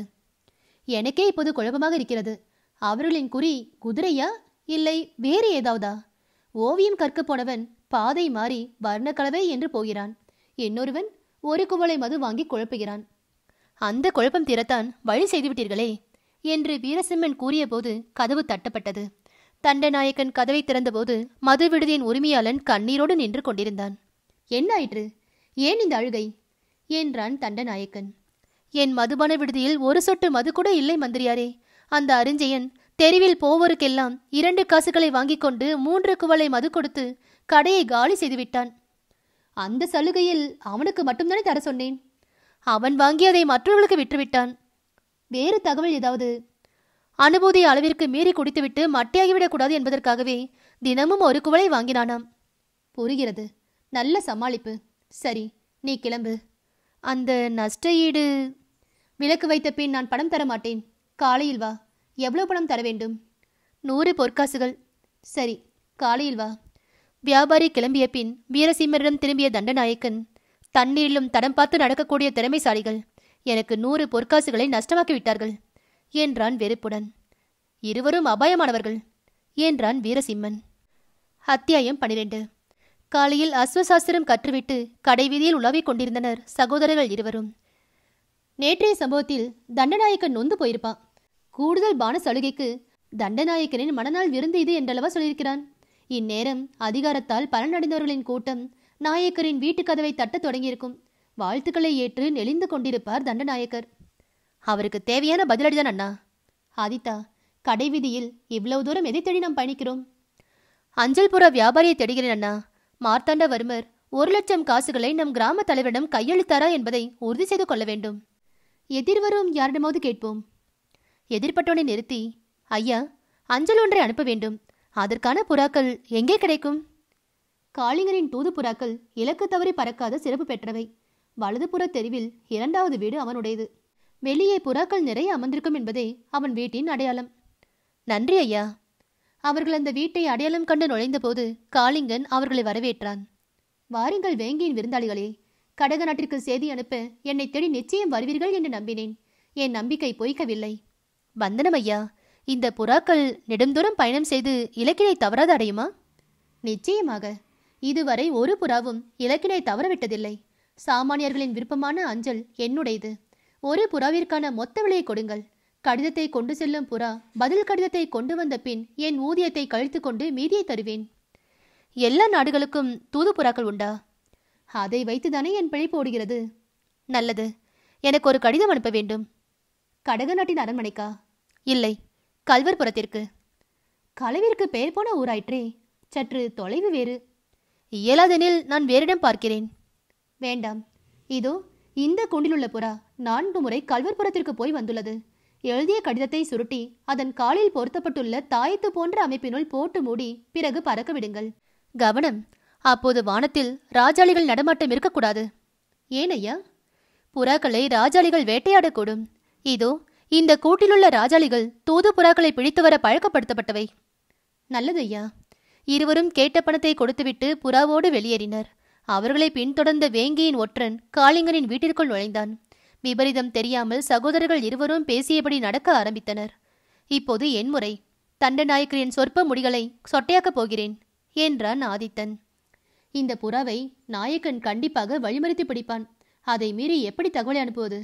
எனக்கே இப்போது குழப்பமாக இருக்கிறது அவர்களின் குறி குதிரையா இல்லை வேறு ஏதாவதா ஓவியம் கற்கப் போனவன் பாதை மாறி வர்ணக்கலவை என்று போகிறான் இன்னொருவன் ஒரு குவளை மது வாங்கி குழப்புகிறான் அந்த குழப்பம் தீரத்தான் வழி செய்துவிட்டீர்களே என்று வீரசிம்மன் கூறியபோது கதவு தட்டப்பட்டது தண்டநாயக்கன் கதவை திறந்தபோது மது விடுதியின் உரிமையாளன் கண்ணீரோடு நின்று கொண்டிருந்தான் என்ன ஆயிற்று ஏன் இந்த அழுகை என்றான் தண்டநாயக்கன் என் மதுபான விடுதியில் ஒரு சொட்டு மது கூட இல்லை மந்திரியாரே அந்த அரிஞ்சயன் தெருவில் போவோருக்கெல்லாம் இரண்டு காசுகளை வாங்கிக் கொண்டு மூன்று குவளை மது கொடுத்து கடையை காலி செய்துவிட்டான் அந்த சலுகையில் அவனுக்கு மட்டும்தானே தர சொன்னேன் அவன் வாங்கி அதை மற்றவர்களுக்கு விற்றுவிட்டான் வேறு தகவல் ஏதாவது அனுபூதி அளவிற்கு மீறி குடித்துவிட்டு மட்டையாகிவிடக் கூடாது என்பதற்காகவே தினமும் ஒரு குவளை வாங்கினானாம் புரிகிறது நல்ல சமாளிப்பு சரி நீ கிளம்பு அந்த நஷ்ட ஈடு விலக்கு வைத்த பின் நான் பணம் தர மாட்டேன் காலையில் வா எவ்வளவு பணம் தர வேண்டும் நூறு பொற்காசுகள் சரி காலையில் வா வியாபாரி கிளம்பிய பின் வீரசிம்மரிடம் திரும்பிய தண்டநாயக்கன் தண்ணீரிலும் தடம் பார்த்து நடக்கக்கூடிய திறமைசாலிகள் எனக்கு நூறு பொற்காசுகளை நஷ்டமாக்கி விட்டார்கள் என்றான் வெறுப்புடன் இருவரும் அபாயமானவர்கள் என்றான் வீரசிம்மன் அத்தியாயம் பனிரெண்டு காலையில் அஸ்வசாஸ்திரம் கற்றுவிட்டு கடைவீதியில் உலாவிக் கொண்டிருந்தனர் சகோதரர்கள் இருவரும் நேற்றைய சம்பவத்தில் தண்டநாயக்கன் நொந்து போயிருப்பான் கூடுதல் பான சலுகைக்கு தண்டநாயக்கனின் மனநாள் விருந்து இது என்றளவா சொல்லியிருக்கிறான் இந்நேரம் அதிகாரத்தால் பலனடைந்தவர்களின் கூட்டம் நாயக்கரின் வீட்டு கதவை தட்டத் தொடங்கியிருக்கும் வாழ்த்துக்களை ஏற்று நெளிந்து கொண்டிருப்பார் தண்டநாயக்கர் அவருக்கு தேவையான பதிலடிதான் அண்ணா ஆதித்தா கடைவீதியில் இவ்வளவு தூரம் எதை தேடி நாம் பயணிக்கிறோம் அஞ்சல் புற வியாபாரியை தேடுகிறேன் அண்ணா மார்த்தாண்டவர்மர் ஒரு லட்சம் காசுகளை நம் கிராம தலைவரிடம் கையளித்தாரா என்பதை உறுதி செய்து கொள்ள வேண்டும் எதிர்வரும் யாரிடமாவது கேட்போம் எதிர்பட்டவனை நிறுத்தி ஐயா அஞ்சல் ஒன்றை அனுப்ப வேண்டும் அதற்கான புறாக்கள் எங்கே கிடைக்கும் காளிங்கரின் தூது புறாக்கள் இலக்கு தவறி பறக்காத சிறப்பு பெற்றவை வலதுபுற தெருவில் இரண்டாவது வீடு அவனுடையது வெளியே புறாக்கள் நிறைய அமர்ந்திருக்கும் என்பதே அவன் வீட்டின் அடையாளம் நன்றி ஐயா அவர்கள் அந்த வீட்டை அடையாளம் கண்டு நுழைந்தபோது காளிங்கன் அவர்களை வரவேற்றான் வாருங்கள் வேங்கியின் விருந்தாளிகளே கடக நாட்டிற்கு செய்தி அனுப்ப என்னை தேடி நிச்சயம் வருவீர்கள் என்று நம்பினேன் என் நம்பிக்கை பொய்க்கவில்லை வந்தனம் ஐயா இந்த புறாக்கள் நெடுந்தூரம் பயணம் செய்து இலக்கினை தவறாது அடையுமா நிச்சயமாக இதுவரை ஒரு புறாவும் இலக்கினை தவறவிட்டதில்லை சாமானியர்களின் விருப்பமான அஞ்சல் என்னுடையது ஒரு புறாவிற்கான மொத்த விலையை கொடுங்கள் கடிதத்தை கொண்டு செல்லும் புறா பதில் கடிதத்தை கொண்டு வந்த பின் என் ஊதியத்தை கழித்து கொண்டு மீதியை தருவேன் எல்லா நாடுகளுக்கும் தூது புறாக்கள் உண்டா அதை வைத்துதானே என் பிழைப்பு ஓடுகிறது நல்லது எனக்கு ஒரு கடிதம் அனுப்ப வேண்டும் கடக நாட்டின் அரண்மனைக்கா இல்லை கல்வர்புரத்திற்கு களவிற்கு பெயர் போன ஊராயிற்றே சற்று தொலைவு வேறு இயலாதெனில் நான் வேறிடம் பார்க்கிறேன் வேண்டாம் இதோ இந்த குண்டிலுள்ள புறா நான்கு முறை கல்வர்புரத்திற்கு போய் வந்துள்ளது எழுதிய கடிதத்தை சுருட்டி அதன் காலில் பொருத்தப்பட்டுள்ள தாயத்து போன்ற அமைப்பினுள் போட்டு மூடி பிறகு பறக்க விடுங்கள் கவனம் அப்போது வானத்தில் ராஜாளிகள் நடமாட்டம் இருக்கக்கூடாது ஏன் ஐயா புறாக்களை ராஜாளிகள் வேட்டையாடக்கூடும் இதோ இந்த கூட்டிலுள்ள ராஜாளிகள் தூது புறாக்களை பிடித்து வர பழக்கப்படுத்தப்பட்டவை நல்லது ஐயா இருவரும் கேட்ட பணத்தை கொடுத்துவிட்டு புறாவோடு வெளியேறினர் அவர்களை பின்தொடர்ந்த வேங்கியின் ஒற்றன் காளிங்கனின் வீட்டிற்குள் நுழைந்தான் விபரீதம் தெரியாமல் சகோதரர்கள் இருவரும் பேசியபடி நடக்க ஆரம்பித்தனர் இப்போது என் முறை தண்டநாயக்கரின் சொற்ப முடிகளை சொட்டையாக்கப் போகிறேன் என்றான் ஆதித்தன் இந்த புறாவை நாயக்கன் கண்டிப்பாக வழிமறித்து பிடிப்பான் அதை மீறி எப்படி தகவலை அனுப்புவது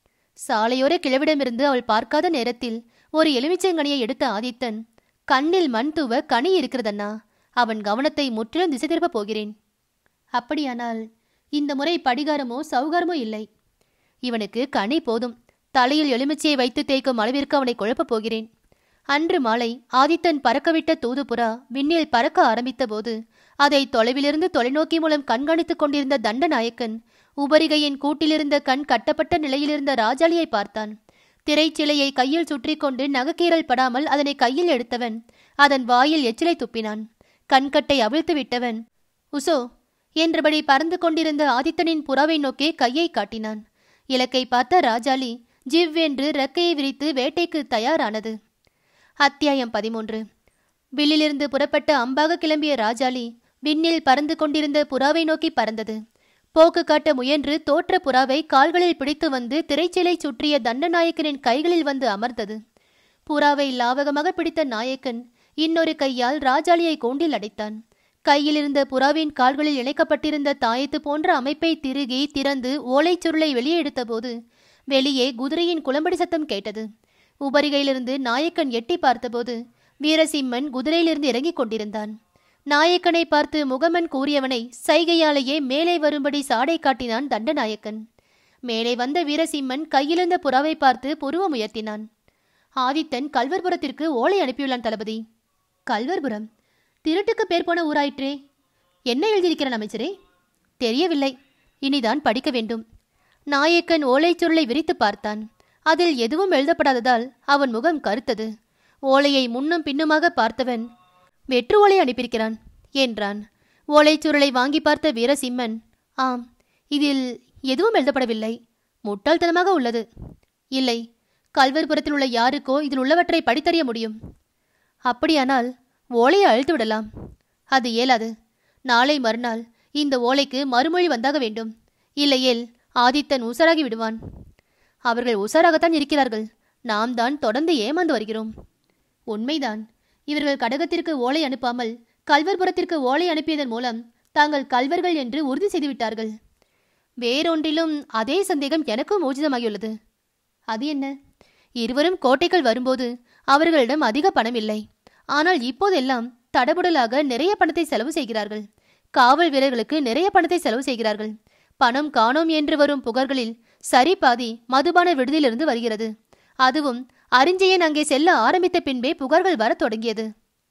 சாலையோர கிழவிடமிருந்து அவள் பார்க்காத நேரத்தில் ஒரு எலுமிச்சங்கனியை எடுத்த ஆதித்தன் கண்ணில் மண் தூவ கனி இருக்கிறதண்ணா அவன் கவனத்தை முற்றிலும் திசை திருப்பப் போகிறேன் அப்படியானால் இந்த முறை படிகாரமோ சௌகாரமோ இல்லை இவனுக்கு கனி போதும் தலையில் எலுமிச்சையை வைத்து தேய்க்கும் அளவிற்கு அவனை குழப்பப் போகிறேன் அன்று மாலை ஆதித்தன் பறக்கவிட்ட தூதுபுறா விண்ணில் பறக்க ஆரம்பித்த போது அதை தொலைவிலிருந்து தொலைநோக்கி மூலம் கண்காணித்துக் கொண்டிருந்த தண்டநாயக்கன் உபரிகையின் கூட்டிலிருந்த கண் கட்டப்பட்ட நிலையிலிருந்த ராஜாளியை பார்த்தான் திரைச்சிலையை கையில் சுற்றி கொண்டு நகக்கீரல் படாமல் அதனை கையில் எடுத்தவன் அதன் வாயில் எச்சிலை துப்பினான் கண்கட்டை அவிழ்த்து விட்டவன் உசோ என்றபடி பறந்து கொண்டிருந்த ஆதித்தனின் புறாவை நோக்கே கையை காட்டினான் இலக்கை பார்த்த ராஜாளி ஜிவ் என்று ரெக்கையை விரித்து வேட்டைக்கு தயாரானது அத்தியாயம் பதிமூன்று வில்லிலிருந்து புறப்பட்ட அம்பாக கிளம்பிய ராஜாளி விண்ணில் பறந்து கொண்டிருந்த புறாவை நோக்கி பறந்தது போக்கு காட்ட முயன்று தோற்ற புறாவை கால்களில் பிடித்து வந்து திரைச்சிலை சுற்றிய தண்டநாயக்கனின் கைகளில் வந்து அமர்ந்தது புறாவை லாவகமாக பிடித்த நாயக்கன் இன்னொரு கையால் ராஜாளியை கூண்டில் அடைத்தான் கையில் இருந்த புறாவின் கால்களில் இணைக்கப்பட்டிருந்த தாயத்து போன்ற அமைப்பை திருகி திறந்து ஓலைச் சுருளை வெளியே எடுத்தபோது வெளியே குதிரையின் குளம்படி சத்தம் கேட்டது உபரிகையிலிருந்து நாயக்கன் எட்டி பார்த்தபோது வீரசிம்மன் குதிரையிலிருந்து இறங்கிக் கொண்டிருந்தான் நாயக்கனை பார்த்து முகமன் கூறியவனை சைகையாலேயே மேலே வரும்படி சாடை காட்டினான் தண்டநாயக்கன் மேலே வந்த வீரசிம்மன் கையிலிருந்த புறாவை பார்த்து புருவம் உயர்த்தினான் ஆதித்தன் கல்வர்புரத்திற்கு ஓலை அனுப்பியுள்ளான் தளபதி கல்வர்புரம் திருட்டுக்கு பேர் போன ஊராயிற்றே என்ன எழுதியிருக்கிறான் அமைச்சரே தெரியவில்லை இனிதான் படிக்க வேண்டும் நாயக்கன் ஓலைச் சுருளை விரித்து பார்த்தான் அதில் எதுவும் எழுதப்படாததால் அவன் முகம் கருத்தது ஓலையை முன்னும் பின்னுமாக பார்த்தவன் வெற்று ஓலை அனுப்பியிருக்கிறான் என்றான் ஓலைச் சுருளை வாங்கி பார்த்த வீரசிம்மன் ஆம் இதில் எதுவும் எழுதப்படவில்லை முட்டாள்தனமாக உள்ளது இல்லை கல்வர்புரத்தில் உள்ள யாருக்கோ இதில் உள்ளவற்றை படித்தறிய முடியும் அப்படியானால் ஓலையை அழுத்து விடலாம் அது இயலாது நாளை மறுநாள் இந்த ஓலைக்கு மறுமொழி வந்தாக வேண்டும் இல்லையேல் ஆதித்தன் உசராகி விடுவான் அவர்கள் உசாராகத்தான் இருக்கிறார்கள் நாம் தான் தொடர்ந்து ஏமாந்து வருகிறோம் உண்மைதான் இவர்கள் கடகத்திற்கு ஓலை அனுப்பாமல் கல்வர்புரத்திற்கு ஓலை அனுப்பியதன் மூலம் தாங்கள் கல்வர்கள் என்று உறுதி செய்துவிட்டார்கள் வேறொன்றிலும் அதே சந்தேகம் எனக்கும் ஊர்ஜிதமாகியுள்ளது அது என்ன இருவரும் கோட்டைக்குள் வரும்போது அவர்களிடம் அதிக பணம் இல்லை ஆனால் இப்போதெல்லாம் தடபுடலாக நிறைய பணத்தை செலவு செய்கிறார்கள் காவல் வீரர்களுக்கு நிறைய பணத்தை செலவு செய்கிறார்கள் பணம் காணோம் என்று வரும் புகார்களில் சரி பாதி மதுபான விடுதியிலிருந்து வருகிறது அதுவும் அரிஞ்சயன் அங்கே செல்ல ஆரம்பித்த பின்பே புகார்கள் வரத் தொடங்கியது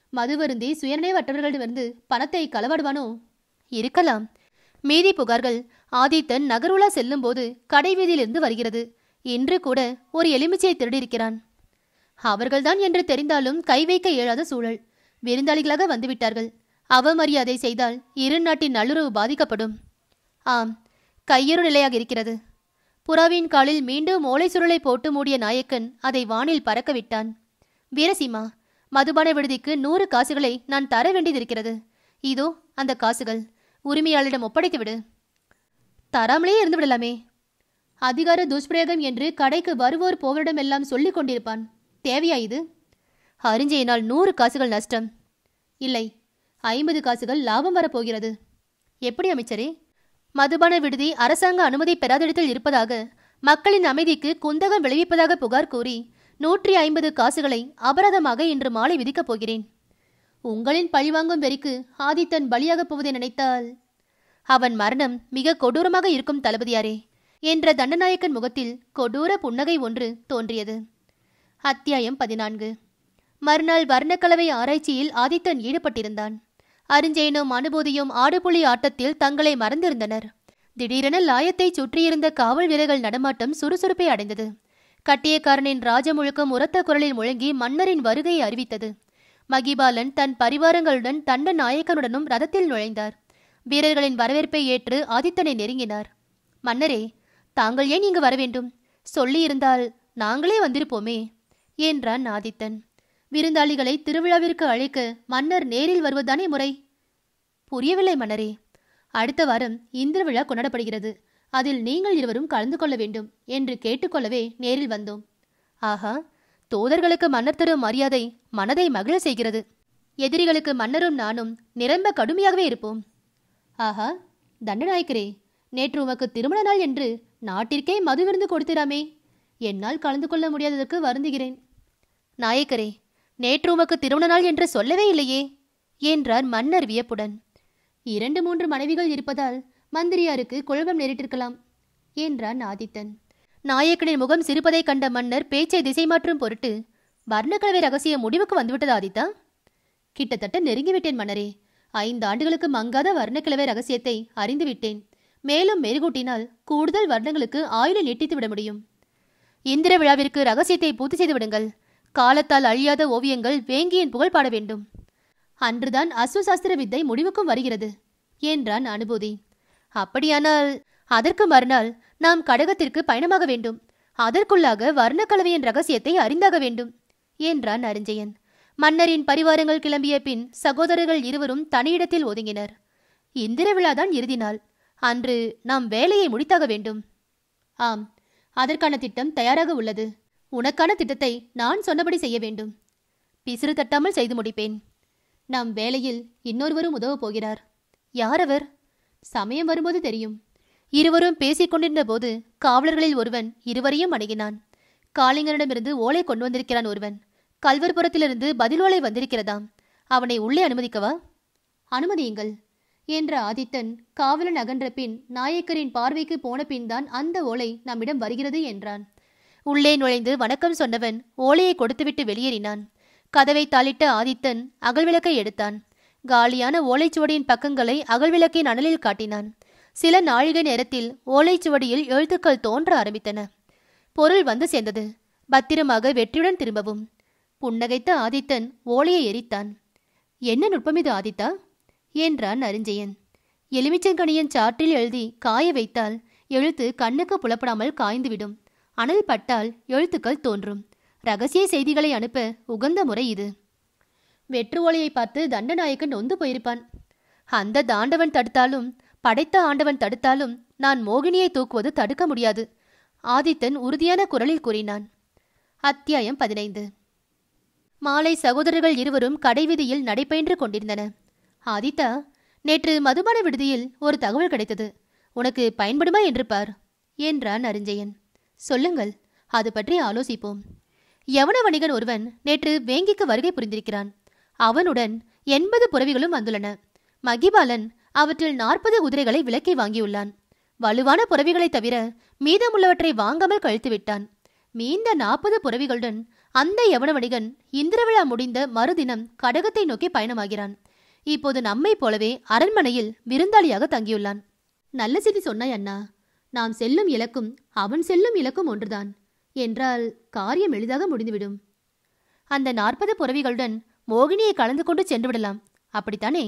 மதுவருந்தி சுயநினைவற்றவர்களிடமிருந்து பணத்தை களவாடுவானோ இருக்கலாம் மீதி புகார்கள் ஆதித்தன் நகருலா செல்லும்போது கடை வீதியிலிருந்து வருகிறது இன்று கூட ஒரு எலுமிச்சையை திருடியிருக்கிறான் அவர்கள்தான் என்று தெரிந்தாலும் கை வைக்க இயலாத சூழல் விருந்தாளிகளாக வந்துவிட்டார்கள் அவமரியாதை செய்தால் இரு நாட்டின் நல்லுறவு பாதிக்கப்படும் ஆம் கையறு நிலையாக இருக்கிறது புறாவின் காலில் மீண்டும் ஓலை சுருளை போட்டு மூடிய நாயக்கன் அதை வானில் பறக்க விட்டான் வீரசீமா மதுபான விடுதிக்கு நூறு காசுகளை நான் தர வேண்டியதிருக்கிறது இதோ அந்த காசுகள் உரிமையாளரிடம் ஒப்படைத்து விடு தராமலே இருந்து விடலாமே அதிகார துஷ்பிரயோகம் என்று கடைக்கு வருவோர் போவரிடமெல்லாம் சொல்லிக் கொண்டிருப்பான் தேவையா இது அரிஞ்சையினால் நூறு காசுகள் நஷ்டம் இல்லை ஐம்பது காசுகள் லாபம் வரப்போகிறது எப்படி அமைச்சரே மதுபான விடுதி அரசாங்க அனுமதி பெறாதிடத்தில் இருப்பதாக மக்களின் அமைதிக்கு குந்தகம் விளைவிப்பதாக புகார் கூறி நூற்றி ஐம்பது காசுகளை அபராதமாக இன்று மாலை விதிக்கப் போகிறேன் உங்களின் பழிவாங்கும் வெறிக்கு ஆதித்தன் பலியாகப் போவதை நினைத்தால் அவன் மரணம் மிக கொடூரமாக இருக்கும் தளபதியாரே என்ற தண்டநாயக்கன் முகத்தில் கொடூர புன்னகை ஒன்று தோன்றியது அத்தியாயம் பதினான்கு மறுநாள் வர்ணக்கலவை ஆராய்ச்சியில் ஆதித்தன் ஈடுபட்டிருந்தான் அருஞ்செயனும் அனுபூதியும் ஆடுபுலி ஆட்டத்தில் தங்களை மறந்திருந்தனர் திடீரென லாயத்தை சுற்றியிருந்த காவல் வீரர்கள் நடமாட்டம் சுறுசுறுப்பை அடைந்தது கட்டியக்காரனின் ராஜமுழுக்கம் உரத்த குரலில் முழங்கி மன்னரின் வருகையை அறிவித்தது மகிபாலன் தன் பரிவாரங்களுடன் தண்ட நாயக்கனுடனும் ரதத்தில் நுழைந்தார் வீரர்களின் வரவேற்பை ஏற்று ஆதித்தனை நெருங்கினார் மன்னரே தாங்கள் ஏன் இங்கு வர வேண்டும் சொல்லியிருந்தால் நாங்களே வந்திருப்போமே என்றான் ஆதித்தன் விருந்தாளிகளை திருவிழாவிற்கு அழைக்க மன்னர் நேரில் வருவதுதானே முறை புரியவில்லை மன்னரே அடுத்த வாரம் இந்திர விழா கொண்டாடப்படுகிறது அதில் நீங்கள் இருவரும் கலந்து கொள்ள வேண்டும் என்று கேட்டுக்கொள்ளவே நேரில் வந்தோம் ஆஹா தோதர்களுக்கு மன்னர் தரும் மரியாதை மனதை மகிழ செய்கிறது எதிரிகளுக்கு மன்னரும் நானும் நிரம்ப கடுமையாகவே இருப்போம் ஆஹா தண்டநாயக்கரே நேற்று உமக்கு திருமண நாள் என்று நாட்டிற்கே மது விருந்து கொடுத்திராமே என்னால் கலந்து கொள்ள முடியாததற்கு வருந்துகிறேன் நாயக்கரே நேற்று உமக்கு திருமண நாள் என்று சொல்லவே இல்லையே என்றார் மன்னர் வியப்புடன் இரண்டு மூன்று மனைவிகள் இருப்பதால் மந்திரியாருக்கு குழப்பம் நேரிட்டிருக்கலாம் என்றான் ஆதித்தன் நாயக்கனின் முகம் சிரிப்பதைக் கண்ட மன்னர் பேச்சை திசை மாற்றும் பொருட்டு வர்ணக்கலவை ரகசிய முடிவுக்கு வந்துவிட்டது ஆதித்தா கிட்டத்தட்ட நெருங்கிவிட்டேன் மன்னரே ஐந்து ஆண்டுகளுக்கு மங்காத வர்ணக்கிழவை ரகசியத்தை அறிந்துவிட்டேன் மேலும் மெருகூட்டினால் கூடுதல் வருடங்களுக்கு ஆயுளை நீட்டித்து விட முடியும் இந்திர விழாவிற்கு ரகசியத்தை பூர்த்தி செய்து விடுங்கள் காலத்தால் அழியாத ஓவியங்கள் வேங்கியின் புகழ் பாட வேண்டும் அன்றுதான் அஸ்வசாஸ்திர வித்தை முடிவுக்கும் வருகிறது என்றான் அனுபூதி அப்படியானால் அதற்கு மறுநாள் நாம் கடகத்திற்கு பயணமாக வேண்டும் அதற்குள்ளாக வர்ணக்கலவையின் ரகசியத்தை அறிந்தாக வேண்டும் என்றான் அரிஞ்சயன் மன்னரின் பரிவாரங்கள் கிளம்பிய பின் சகோதரர்கள் இருவரும் தனியிடத்தில் ஒதுங்கினர் இந்திர விழாதான் இறுதி நாள் அன்று நாம் வேலையை முடித்தாக வேண்டும் ஆம் அதற்கான திட்டம் தயாராக உள்ளது உனக்கான திட்டத்தை நான் சொன்னபடி செய்ய வேண்டும் பிசிறு தட்டாமல் செய்து முடிப்பேன் நம் வேலையில் இன்னொருவரும் உதவப் போகிறார் யார் அவர் சமயம் வரும்போது தெரியும் இருவரும் பேசிக் கொண்டிருந்த போது காவலர்களில் ஒருவன் இருவரையும் அணுகினான் காளிங்கனிடமிருந்து ஓலை கொண்டு வந்திருக்கிறான் ஒருவன் கல்வர்புரத்திலிருந்து பதில் ஓலை வந்திருக்கிறதாம் அவனை உள்ளே அனுமதிக்கவா அனுமதியுங்கள் என்ற ஆதித்தன் காவலன் அகன்ற பின் நாயக்கரின் பார்வைக்கு போன பின்தான் அந்த ஓலை நம்மிடம் வருகிறது என்றான் உள்ளே நுழைந்து வணக்கம் சொன்னவன் ஓலையை கொடுத்துவிட்டு வெளியேறினான் கதவை தாளிட்ட ஆதித்தன் அகல்விளக்கை எடுத்தான் காலியான ஓலைச்சுவடியின் பக்கங்களை அகல்விளக்கின் அனலில் காட்டினான் சில நாழிகை நேரத்தில் ஓலைச்சுவடியில் எழுத்துக்கள் தோன்ற ஆரம்பித்தன பொருள் வந்து சேர்ந்தது பத்திரமாக வெற்றியுடன் திரும்பவும் புன்னகைத்த ஆதித்தன் ஓலையை எரித்தான் என்ன நுட்பம் இது ஆதித்தா என்றான் அரிஞ்சயன் எலுமிச்சங்கனியின் சாற்றில் எழுதி காய வைத்தால் எழுத்து கண்ணுக்கு புலப்படாமல் காய்ந்துவிடும் அனல் பட்டால் எழுத்துக்கள் தோன்றும் ரகசிய செய்திகளை அனுப்ப உகந்த முறை இது வெற்று ஓலையை பார்த்து தண்டநாயக்கன் நொந்து போயிருப்பான் அந்த தாண்டவன் தடுத்தாலும் படைத்த ஆண்டவன் தடுத்தாலும் நான் மோகினியை தூக்குவது தடுக்க முடியாது ஆதித்தன் உறுதியான குரலில் கூறினான் அத்தியாயம் பதினைந்து மாலை சகோதரர்கள் இருவரும் கடைவீதியில் நடைபயின்று கொண்டிருந்தன ஆதித்தா நேற்று மதுபான விடுதியில் ஒரு தகவல் கிடைத்தது உனக்கு பயன்படுமா என்று பார் என்றான் அரிஞ்சயன் சொல்லுங்கள் அது பற்றி ஆலோசிப்போம் யவன வணிகன் ஒருவன் நேற்று வேங்கிக்கு வருகை புரிந்திருக்கிறான் அவனுடன் எண்பது புறவிகளும் வந்துள்ளன மகிபாலன் அவற்றில் நாற்பது குதிரைகளை விலக்கி வாங்கியுள்ளான் வலுவான புறவிகளைத் தவிர மீதமுள்ளவற்றை வாங்காமல் கழித்து விட்டான் மீந்த நாற்பது புறவிகளுடன் அந்த யவன வணிகன் இந்திரவிழா முடிந்த மறுதினம் கடகத்தை நோக்கி பயணமாகிறான் இப்போது நம்மை போலவே அரண்மனையில் விருந்தாளியாக தங்கியுள்ளான் நல்ல செய்தி சொன்னாய் அண்ணா நாம் செல்லும் இலக்கும் அவன் செல்லும் இலக்கும் ஒன்றுதான் என்றால் காரியம் எளிதாக முடிந்துவிடும் அந்த நாற்பது புறவிகளுடன் மோகினியை கலந்து கொண்டு சென்று விடலாம் அப்படித்தானே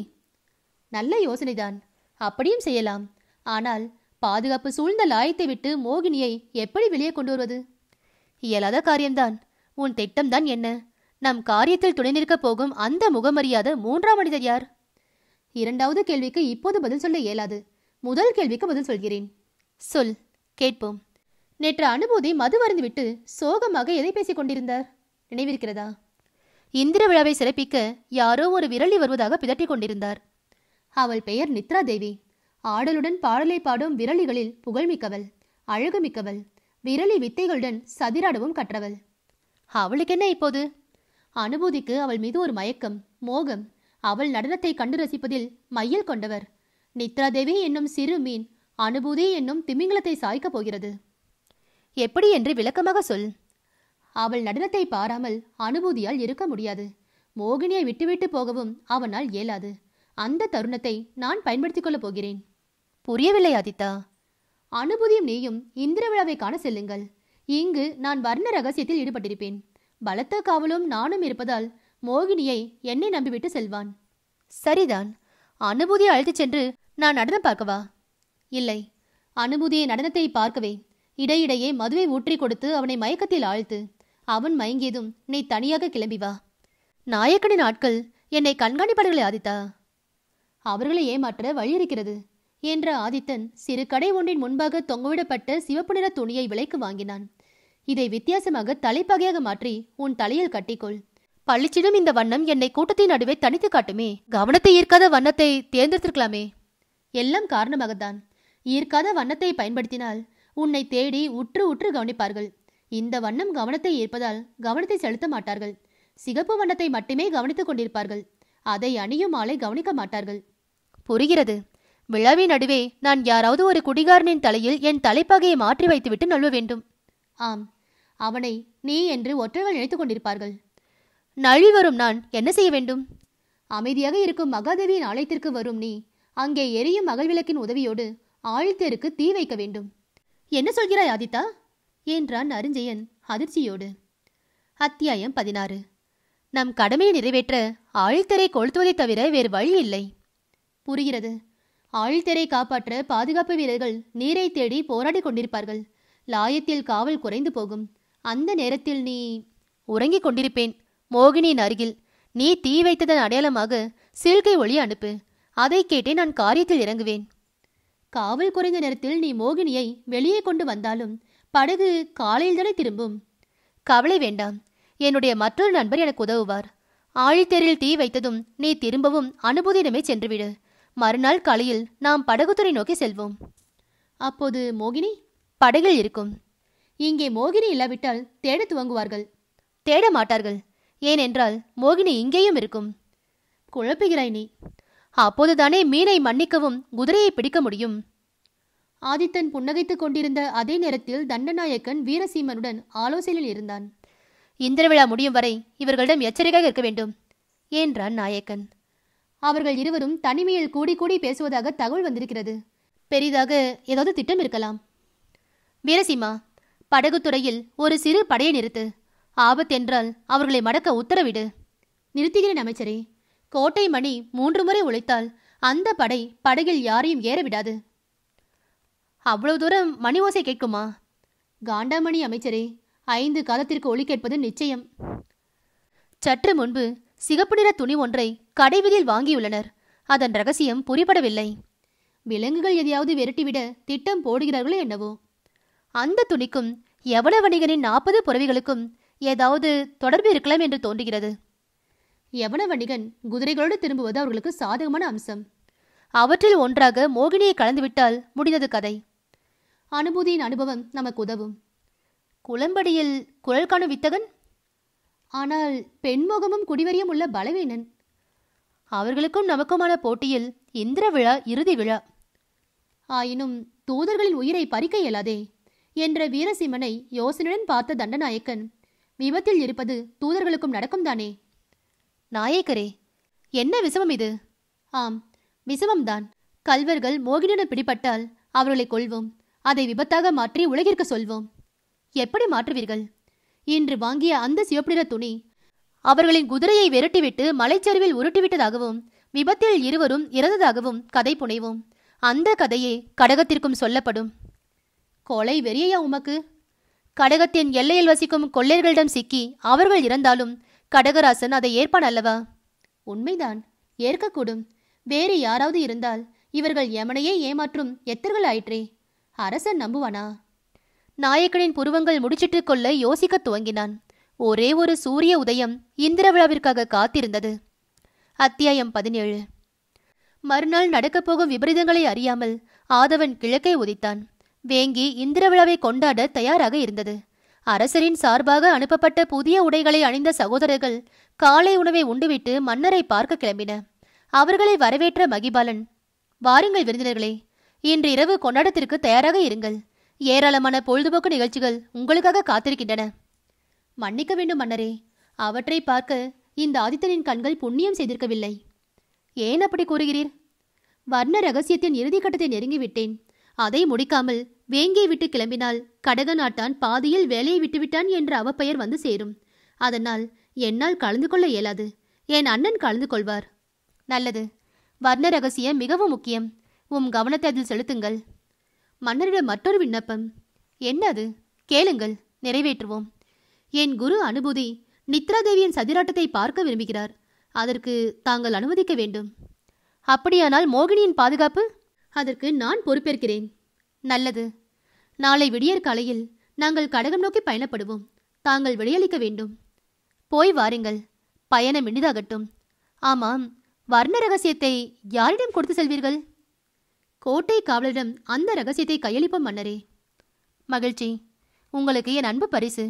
நல்ல யோசனைதான் அப்படியும் செய்யலாம் ஆனால் பாதுகாப்பு சூழ்ந்த லாயத்தை விட்டு மோகினியை எப்படி வெளியே கொண்டு வருவது இயலாத காரியம்தான் உன் திட்டம்தான் என்ன நம் காரியத்தில் துணை நிற்கப் போகும் அந்த முகமறியாத மூன்றாம் மனிதர் யார் இரண்டாவது கேள்விக்கு இப்போது பதில் சொல்ல இயலாது முதல் கேள்விக்கு பதில் சொல்கிறேன் சொல் கேட்போம் நேற்று அனுபூதி மது வருந்துவிட்டு சோகமாக எதை பேசிக் கொண்டிருந்தார் நினைவிருக்கிறதா இந்திர விழாவை சிறப்பிக்க யாரோ ஒரு விரலி வருவதாக பிதற்றிக் கொண்டிருந்தார் அவள் பெயர் நித்ரா தேவி ஆடலுடன் பாடலை பாடும் விரலிகளில் புகழ்மிக்கவள் அழகுமிக்கவள் விரலி வித்தைகளுடன் சதிராடவும் கற்றவள் அவளுக்கு என்ன இப்போது அனுபூதிக்கு அவள் மீது ஒரு மயக்கம் மோகம் அவள் நடனத்தை கண்டு ரசிப்பதில் மையல் கொண்டவர் நித்ரா தேவி என்னும் சிறு மீன் அனுபூதி என்னும் திமிங்கலத்தை சாய்க்கப் போகிறது எப்படி என்று விளக்கமாக சொல் அவள் நடனத்தை பாராமல் அனுபூதியால் இருக்க முடியாது மோகினியை விட்டுவிட்டு போகவும் அவனால் இயலாது அந்த தருணத்தை நான் பயன்படுத்திக் கொள்ளப் போகிறேன் புரியவில்லை ஆதித்தா அனுபூதியும் நீயும் இந்திர விழாவை காண செல்லுங்கள் இங்கு நான் வர்ண ரகசியத்தில் ஈடுபட்டிருப்பேன் பலத்த காவலும் நானும் இருப்பதால் மோகினியை என்னை நம்பிவிட்டு செல்வான் சரிதான் அனுபூதியை அழைத்துச் சென்று நான் நடனம் பார்க்கவா இல்லை அனுபூதியை நடனத்தை பார்க்கவே இடையிடையே மதுவை ஊற்றி கொடுத்து அவனை மயக்கத்தில் ஆழ்த்து அவன் மயங்கியதும் நீ தனியாக கிளம்பி வா நாயக்கனின் ஆட்கள் என்னை கண்காணிப்பார்களே ஆதித்தா அவர்களை ஏமாற்ற வழி இருக்கிறது என்ற ஆதித்தன் சிறு கடை ஒன்றின் முன்பாக தொங்கவிடப்பட்ட சிவப்பு நிற துணியை விலைக்கு வாங்கினான் இதை வித்தியாசமாக தலைப்பகையாக மாற்றி உன் தலையில் கட்டிக்கொள் பளிச்சிடும் இந்த வண்ணம் என்னை கூட்டத்தின் நடுவே தனித்து காட்டுமே கவனத்தை ஈர்க்காத வண்ணத்தை தேர்ந்தெடுத்திருக்கலாமே எல்லாம் காரணமாகத்தான் ஈர்க்காத வண்ணத்தை பயன்படுத்தினால் உன்னை தேடி உற்று உற்று கவனிப்பார்கள் இந்த வண்ணம் கவனத்தை ஈர்ப்பதால் கவனத்தை செலுத்த மாட்டார்கள் சிகப்பு வண்ணத்தை மட்டுமே கவனித்துக் கொண்டிருப்பார்கள் அதை அணியும் ஆளை கவனிக்க மாட்டார்கள் புரிகிறது விழாவின் நடுவே நான் யாராவது ஒரு குடிகாரனின் தலையில் என் தலைப்பாகையை மாற்றி வைத்துவிட்டு நழுவ வேண்டும் ஆம் அவனை நீ என்று ஒற்றர்கள் நினைத்துக் கொண்டிருப்பார்கள் நழி வரும் நான் என்ன செய்ய வேண்டும் அமைதியாக இருக்கும் மகாதேவியின் ஆலயத்திற்கு வரும் நீ அங்கே எரியும் மகள் விளக்கின் உதவியோடு ஆழித்தேருக்கு தீ வைக்க வேண்டும் என்ன சொல்கிறாய் ஆதித்தா என்றான் அருஞ்செயன் அதிர்ச்சியோடு அத்தியாயம் பதினாறு நம் கடமையை நிறைவேற்ற ஆழித்தரை கொளுத்துவதைத் தவிர வேறு வழி இல்லை புரிகிறது ஆழித்தரை காப்பாற்ற பாதுகாப்பு வீரர்கள் நீரை தேடி போராடிக் கொண்டிருப்பார்கள் லாயத்தில் காவல் குறைந்து போகும் அந்த நேரத்தில் நீ உறங்கிக் கொண்டிருப்பேன் மோகினியின் அருகில் நீ தீ வைத்ததன் அடையாளமாக சில்கை ஒளி அனுப்பு அதை கேட்டே நான் காரியத்தில் இறங்குவேன் காவல் குறைந்த நேரத்தில் நீ மோகினியை வெளியே கொண்டு வந்தாலும் படகு காலையில் தானே திரும்பும் கவலை வேண்டாம் என்னுடைய மற்றொரு நண்பர் எனக்கு உதவுவார் ஆழித்தேரில் தீ வைத்ததும் நீ திரும்பவும் அனுபூதியிடமே சென்றுவிடு மறுநாள் காலையில் நாம் படகுத்துறை நோக்கி செல்வோம் அப்போது மோகினி படகில் இருக்கும் இங்கே மோகினி இல்லாவிட்டால் தேட துவங்குவார்கள் தேட மாட்டார்கள் ஏனென்றால் மோகினி இங்கேயும் இருக்கும் குழப்புகிறாய் நீ அப்போதுதானே மீனை மன்னிக்கவும் குதிரையை பிடிக்க முடியும் ஆதித்தன் புன்னகைத்துக் கொண்டிருந்த அதே நேரத்தில் தண்டநாயக்கன் வீரசீமனுடன் ஆலோசனையில் இருந்தான் இந்திரவிழா முடியும் வரை இவர்களிடம் எச்சரிக்கையாக இருக்க வேண்டும் என்றான் நாயக்கன் அவர்கள் இருவரும் தனிமையில் கூடி கூடி பேசுவதாக தகவல் வந்திருக்கிறது பெரிதாக ஏதாவது திட்டம் இருக்கலாம் வீரசீமா படகுத்துறையில் ஒரு சிறு படையை நிறுத்து ஆபத்தென்றால் அவர்களை மடக்க உத்தரவிடு நிறுத்துகிறேன் அமைச்சரே கோட்டை மணி மூன்று முறை உழைத்தால் அந்த படை படகில் யாரையும் ஏற விடாது அவ்வளவு தூரம் மணி ஓசை கேட்குமா காண்டாமணி அமைச்சரே ஐந்து காலத்திற்கு ஒளி கேட்பது நிச்சயம் சற்று முன்பு சிகப்பு நிற துணி ஒன்றை கடைவீதியில் வாங்கியுள்ளனர் அதன் ரகசியம் புரிபடவில்லை விலங்குகள் எதையாவது விரட்டிவிட திட்டம் போடுகிறார்களோ என்னவோ அந்த துணிக்கும் எவன வணிகனின் நாற்பது புறவிகளுக்கும் ஏதாவது தொடர்பு இருக்கலாம் என்று தோன்றுகிறது யவன வணிகன் குதிரைகளோடு திரும்புவது அவர்களுக்கு சாதகமான அம்சம் அவற்றில் ஒன்றாக மோகினியை கலந்துவிட்டால் முடிந்தது கதை அனுபூதியின் அனுபவம் நமக்கு உதவும் குளம்படியில் குரல் காணும் வித்தகன் ஆனால் பெண்முகமும் குடிவரியும் உள்ள பலவீனன் அவர்களுக்கும் நமக்குமான போட்டியில் இந்திர விழா இறுதி விழா ஆயினும் தூதர்களின் உயிரை பறிக்க இயலாதே என்ற வீரசிம்மனை யோசனையுடன் பார்த்த தண்டநாயக்கன் விபத்தில் இருப்பது தூதர்களுக்கும் நடக்கும் தானே நாயக்கரே என்ன விஷமம் இது ஆம் விஷமம்தான் கல்வர்கள் மோகினியுடன் பிடிபட்டால் அவர்களை கொள்வோம் அதை விபத்தாக மாற்றி உலகிற்கு சொல்வோம் எப்படி மாற்றுவீர்கள் இன்று வாங்கிய அந்த சிவப்பு நிற துணி அவர்களின் குதிரையை விரட்டிவிட்டு மலைச்சரிவில் உருட்டிவிட்டதாகவும் விபத்தில் இருவரும் இறந்ததாகவும் கதை புனைவோம் அந்த கதையே கடகத்திற்கும் சொல்லப்படும் கொலை வெறியா உமக்கு கடகத்தின் எல்லையில் வசிக்கும் கொள்ளையர்களிடம் சிக்கி அவர்கள் இறந்தாலும் கடகராசன் அதை ஏற்பான் அல்லவா உண்மைதான் ஏற்கக்கூடும் வேறு யாராவது இருந்தால் இவர்கள் யமனையே ஏமாற்றும் எத்தர்கள் ஆயிற்றே அரசன் நம்புவானா நாயக்கனின் புருவங்கள் முடிச்சிட்டுக் கொள்ள யோசிக்கத் துவங்கினான் ஒரே ஒரு சூரிய உதயம் இந்திர விழாவிற்காக காத்திருந்தது அத்தியாயம் பதினேழு மறுநாள் நடக்கப் போகும் விபரீதங்களை அறியாமல் ஆதவன் கிழக்கே உதித்தான் வேங்கி இந்திர விழாவை கொண்டாட தயாராக இருந்தது அரசரின் சார்பாக அனுப்பப்பட்ட புதிய உடைகளை அணிந்த சகோதரர்கள் காலை உணவை உண்டுவிட்டு மன்னரை பார்க்க கிளம்பின அவர்களை வரவேற்ற மகிபாலன் வாருங்கள் விருந்தினர்களே இன்று இரவு கொண்டாட்டத்திற்கு தயாராக இருங்கள் ஏராளமான பொழுதுபோக்கு நிகழ்ச்சிகள் உங்களுக்காக காத்திருக்கின்றன மன்னிக்க வேண்டும் மன்னரே அவற்றை பார்க்க இந்த ஆதித்தனின் கண்கள் புண்ணியம் செய்திருக்கவில்லை ஏன் அப்படி கூறுகிறீர் வர்ண ரகசியத்தின் இறுதி கட்டத்தை நெருங்கிவிட்டேன் அதை முடிக்காமல் வேங்கை விட்டு கிளம்பினால் கடக நாட்டான் பாதியில் வேலையை விட்டுவிட்டான் என்ற அவப்பெயர் வந்து சேரும் அதனால் என்னால் கலந்து கொள்ள இயலாது என் அண்ணன் கலந்து கொள்வார் நல்லது வர்ண ரகசியம் மிகவும் முக்கியம் உம் கவனத்தை அதில் செலுத்துங்கள் மன்னரிடம் மற்றொரு விண்ணப்பம் என்ன அது கேளுங்கள் நிறைவேற்றுவோம் என் குரு அனுபூதி நித்ராதேவியின் சதிராட்டத்தை பார்க்க விரும்புகிறார் அதற்கு தாங்கள் அனுமதிக்க வேண்டும் அப்படியானால் மோகினியின் பாதுகாப்பு அதற்கு நான் பொறுப்பேற்கிறேன் நல்லது நாளை விடியற் காலையில் நாங்கள் கடகம் நோக்கி பயணப்படுவோம் தாங்கள் விடையளிக்க வேண்டும் போய் வாருங்கள் பயணம் இனிதாகட்டும் ஆமாம் வர்ண ரகசியத்தை யாரிடம் கொடுத்து செல்வீர்கள் கோட்டை காவலரிடம் அந்த ரகசியத்தை கையளிப்போம் மன்னரே மகிழ்ச்சி உங்களுக்கு என் அன்பு பரிசு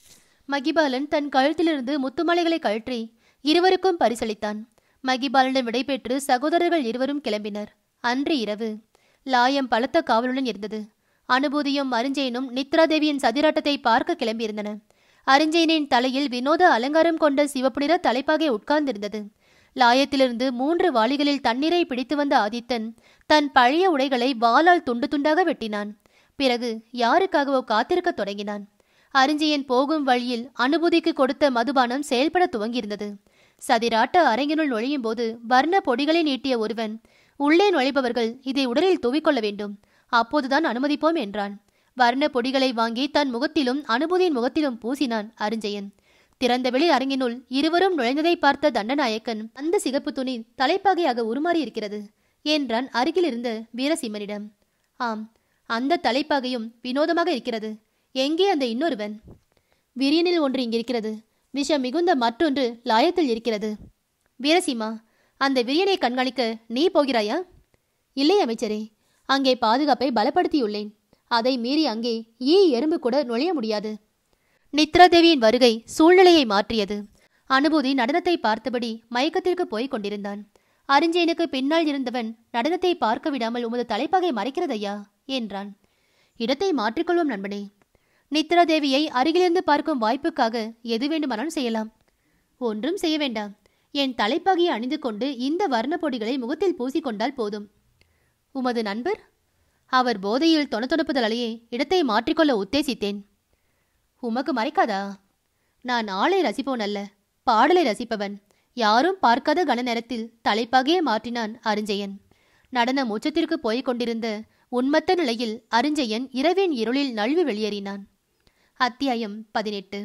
மகிபாலன் தன் கழுத்திலிருந்து முத்துமாலைகளை கழற்றி இருவருக்கும் பரிசளித்தான் மகிபாலனிடம் விடைபெற்று சகோதரர்கள் இருவரும் கிளம்பினர் அன்று இரவு லாயம் பலத்த காவலுடன் இருந்தது அனுபூதியும் அருஞ்செயனும் நித்ராதேவியின் சதிராட்டத்தை பார்க்க கிளம்பியிருந்தன அருஞ்செயனின் தலையில் வினோத அலங்காரம் கொண்ட சிவப்பு நிற தலைப்பாகை உட்கார்ந்திருந்தது லாயத்திலிருந்து மூன்று வாளிகளில் தண்ணீரை பிடித்து வந்த ஆதித்தன் தன் பழைய உடைகளை வாளால் துண்டு துண்டாக வெட்டினான் பிறகு யாருக்காகவோ காத்திருக்கத் தொடங்கினான் அருஞ்சியன் போகும் வழியில் அனுபூதிக்கு கொடுத்த மதுபானம் செயல்பட துவங்கியிருந்தது சதிராட்ட அரங்கினுள் நுழையும் போது வர்ண பொடிகளை நீட்டிய ஒருவன் உள்ளே நுழைபவர்கள் இதை உடலில் துவிக்கொள்ள வேண்டும் அப்போதுதான் அனுமதிப்போம் என்றான் வர்ண பொடிகளை வாங்கி தன் முகத்திலும் அனுபூதியின் முகத்திலும் பூசினான் அருஞ்செயன் திறந்தவெளி அரங்கினுள் இருவரும் நுழைந்ததை பார்த்த தண்டநாயக்கன் அந்த சிகப்பு துணி தலைப்பாகையாக உருமாறி இருக்கிறது என்றான் அருகில் இருந்த வீரசிம்மனிடம் ஆம் அந்த தலைப்பாகையும் வினோதமாக இருக்கிறது எங்கே அந்த இன்னொருவன் விரியனில் ஒன்று இங்கிருக்கிறது விஷம் மிகுந்த மற்றொன்று லாயத்தில் இருக்கிறது வீரசிம்மா அந்த விரியனை கண்காணிக்க நீ போகிறாயா இல்லை அமைச்சரே அங்கே பாதுகாப்பை பலப்படுத்தியுள்ளேன் அதை மீறி அங்கே ஈ எறும்பு கூட நுழைய முடியாது நித்ராதேவியின் வருகை சூழ்நிலையை மாற்றியது அனுபூதி நடனத்தை பார்த்தபடி மயக்கத்திற்கு போய்க் கொண்டிருந்தான் அரிஞ்சயனுக்கு பின்னால் இருந்தவன் நடனத்தை பார்க்க விடாமல் உமது தலைப்பாகை மறைக்கிறதையா என்றான் இடத்தை மாற்றிக்கொள்வோம் நண்பனே நித்ராதேவியை அருகிலிருந்து பார்க்கும் வாய்ப்புக்காக எது வேண்டுமானாலும் செய்யலாம் ஒன்றும் செய்ய வேண்டாம் என் தலைப்பாகையை அணிந்து கொண்டு இந்த வர்ண பொடிகளை முகத்தில் பூசிக்கொண்டால் போதும் உமது நண்பர் அவர் போதையில் தொணத்தொணப்புதலாலேயே இடத்தை மாற்றிக்கொள்ள உத்தேசித்தேன் உமக்கு மறைக்காதா நான் ஆளை ரசிப்பவன் அல்ல பாடலை ரசிப்பவன் யாரும் பார்க்காத கன நேரத்தில் தலைப்பாகையே மாற்றினான் அருஞ்செயன் நடனம் உச்சத்திற்கு போய்க் கொண்டிருந்த உன்மத்த நிலையில் அருஞ்செயன் இரவின் இருளில் நழுவி வெளியேறினான் அத்தியாயம் பதினெட்டு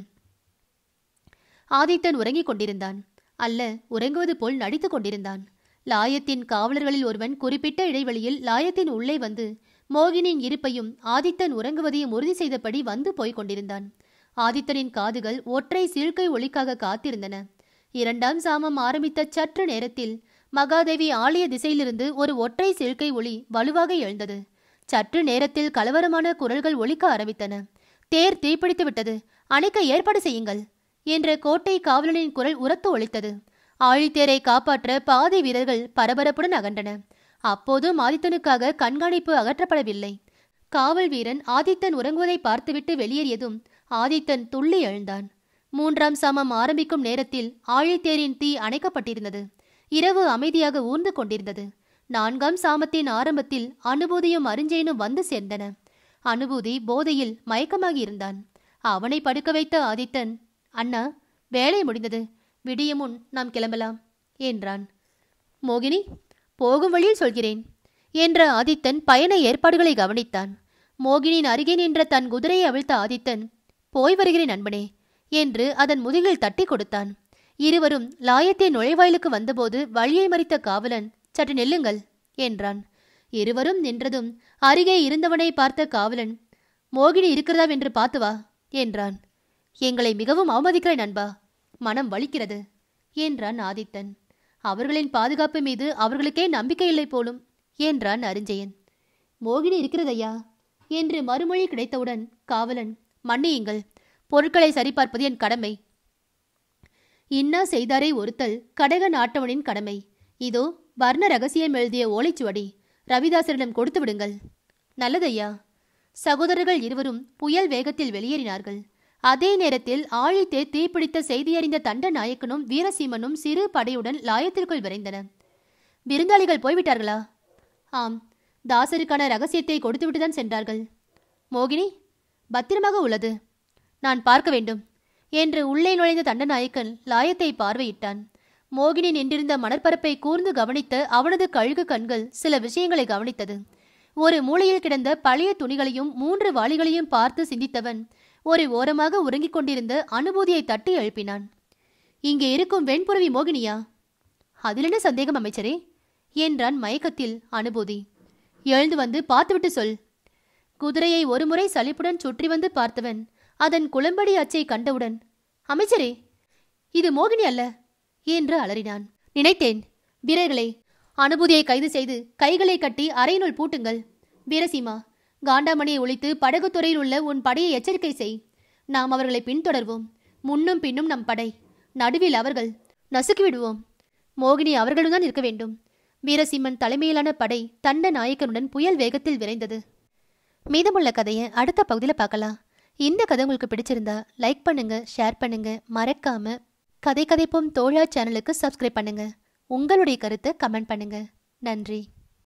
ஆதித்தன் உறங்கிக் கொண்டிருந்தான் அல்ல உறங்குவது போல் நடித்துக் கொண்டிருந்தான் லாயத்தின் காவலர்களில் ஒருவன் குறிப்பிட்ட இடைவெளியில் லாயத்தின் உள்ளே வந்து மோகினியின் இருப்பையும் ஆதித்தன் உறங்குவதையும் உறுதி செய்தபடி வந்து போய்க் கொண்டிருந்தான் ஆதித்தனின் காதுகள் ஒற்றை சீழ்க்கை ஒளிக்காக காத்திருந்தன இரண்டாம் சாமம் ஆரம்பித்த சற்று நேரத்தில் மகாதேவி ஆலய திசையிலிருந்து ஒரு ஒற்றை சீழ்க்கை ஒளி வலுவாக எழுந்தது சற்று நேரத்தில் கலவரமான குரல்கள் ஒலிக்க ஆரம்பித்தன தேர் தீப்பிடித்து விட்டது அணைக்க ஏற்பாடு செய்யுங்கள் என்ற கோட்டை காவலனின் குரல் உரத்து ஒலித்தது ஆழித்தேரை காப்பாற்ற பாதை வீரர்கள் பரபரப்புடன் அகன்றன அப்போதும் ஆதித்தனுக்காக கண்காணிப்பு அகற்றப்படவில்லை காவல் வீரன் ஆதித்தன் உறங்குவதை பார்த்துவிட்டு வெளியேறியதும் ஆதித்தன் துள்ளி எழுந்தான் மூன்றாம் சாமம் ஆரம்பிக்கும் நேரத்தில் ஆழித்தேரின் தீ அணைக்கப்பட்டிருந்தது இரவு அமைதியாக ஊர்ந்து கொண்டிருந்தது நான்காம் சாமத்தின் ஆரம்பத்தில் அனுபூதியும் அருஞ்சயனும் வந்து சேர்ந்தன அனுபூதி போதையில் மயக்கமாகி இருந்தான் அவனை படுக்க வைத்த ஆதித்தன் அண்ணா வேலை முடிந்தது விடிய முன் நாம் கிளம்பலாம் என்றான் மோகினி போகும் வழியில் சொல்கிறேன் என்ற ஆதித்தன் பயண ஏற்பாடுகளை கவனித்தான் மோகினியின் அருகே நின்ற தன் குதிரையை அவிழ்த்த ஆதித்தன் போய் வருகிறேன் நண்பனே என்று அதன் முதுகில் தட்டி கொடுத்தான் இருவரும் லாயத்தின் நுழைவாயிலுக்கு வந்தபோது வழியை மறித்த காவலன் சற்று நில்லுங்கள் என்றான் இருவரும் நின்றதும் அருகே இருந்தவனை பார்த்த காவலன் மோகினி இருக்கிறதா என்று பார்த்து வா என்றான் எங்களை மிகவும் அவமதிக்கிறாய் நண்பா மனம் வலிக்கிறது என்றான் ஆதித்தன் அவர்களின் பாதுகாப்பு மீது அவர்களுக்கே நம்பிக்கை இல்லை போலும் என்றான் அரிஞ்சயன் மோகினி இருக்கிறதையா என்று மறுமொழி கிடைத்தவுடன் காவலன் மன்னியுங்கள் பொருட்களை சரிபார்ப்பது என் கடமை இன்னா செய்தாரை ஒருத்தல் கடக நாட்டவனின் கடமை இதோ வர்ண ரகசியம் எழுதிய ஓலைச்சுவடி ரவிதாசரிடம் கொடுத்து விடுங்கள் நல்லதையா சகோதரர்கள் இருவரும் புயல் வேகத்தில் வெளியேறினார்கள் அதே நேரத்தில் ஆழித்தே தீப்பிடித்த செய்தியறிந்த தண்ட நாயக்கனும் வீரசீமனும் சிறு படையுடன் லாயத்திற்குள் விரைந்தன விருந்தாளிகள் போய்விட்டார்களா ஆம் தாசருக்கான ரகசியத்தை கொடுத்துவிட்டுதான் சென்றார்கள் மோகினி பத்திரமாக உள்ளது நான் பார்க்க வேண்டும் என்று உள்ளே நுழைந்த தண்டநாயக்கன் லாயத்தை பார்வையிட்டான் மோகினி நின்றிருந்த மணற்பரப்பை கூர்ந்து கவனித்த அவனது கழுகு கண்கள் சில விஷயங்களை கவனித்தது ஒரு மூலையில் கிடந்த பழைய துணிகளையும் மூன்று வாளிகளையும் பார்த்து சிந்தித்தவன் ஒரு ஓரமாக உறங்கிக் கொண்டிருந்த அனுபூதியை தட்டி எழுப்பினான் இங்கே இருக்கும் வெண்புறவி மோகினியா அதில் என்ன சந்தேகம் அமைச்சரே என்றான் மயக்கத்தில் அனுபூதி எழுந்து வந்து பார்த்துவிட்டு சொல் குதிரையை ஒருமுறை சலிப்புடன் சுற்றி வந்து பார்த்தவன் அதன் குளம்படி அச்சை கண்டவுடன் அமைச்சரே இது மோகினி அல்ல என்று அலறினான் நினைத்தேன் வீரர்களே அனுபூதியை கைது செய்து கைகளை கட்டி அறையினுள் பூட்டுங்கள் வீரசீமா காண்டாமணியை ஒழித்து படகுத்துறையில் உள்ள உன் படையை எச்சரிக்கை செய் நாம் அவர்களை பின்தொடர்வோம் முன்னும் பின்னும் நம் படை நடுவில் அவர்கள் நசுக்கி விடுவோம் மோகினி அவர்களுடன் இருக்க வேண்டும் வீரசிம்மன் தலைமையிலான படை தண்ட நாயக்கனுடன் புயல் வேகத்தில் விரைந்தது மீதமுள்ள கதையை அடுத்த பகுதியில் பார்க்கலாம் இந்த கதை உங்களுக்கு பிடிச்சிருந்தா லைக் பண்ணுங்க ஷேர் பண்ணுங்க மறக்காம கதை கதைப்போம் தோழா சேனலுக்கு சப்ஸ்கிரைப் பண்ணுங்க உங்களுடைய கருத்தை கமெண்ட் பண்ணுங்க நன்றி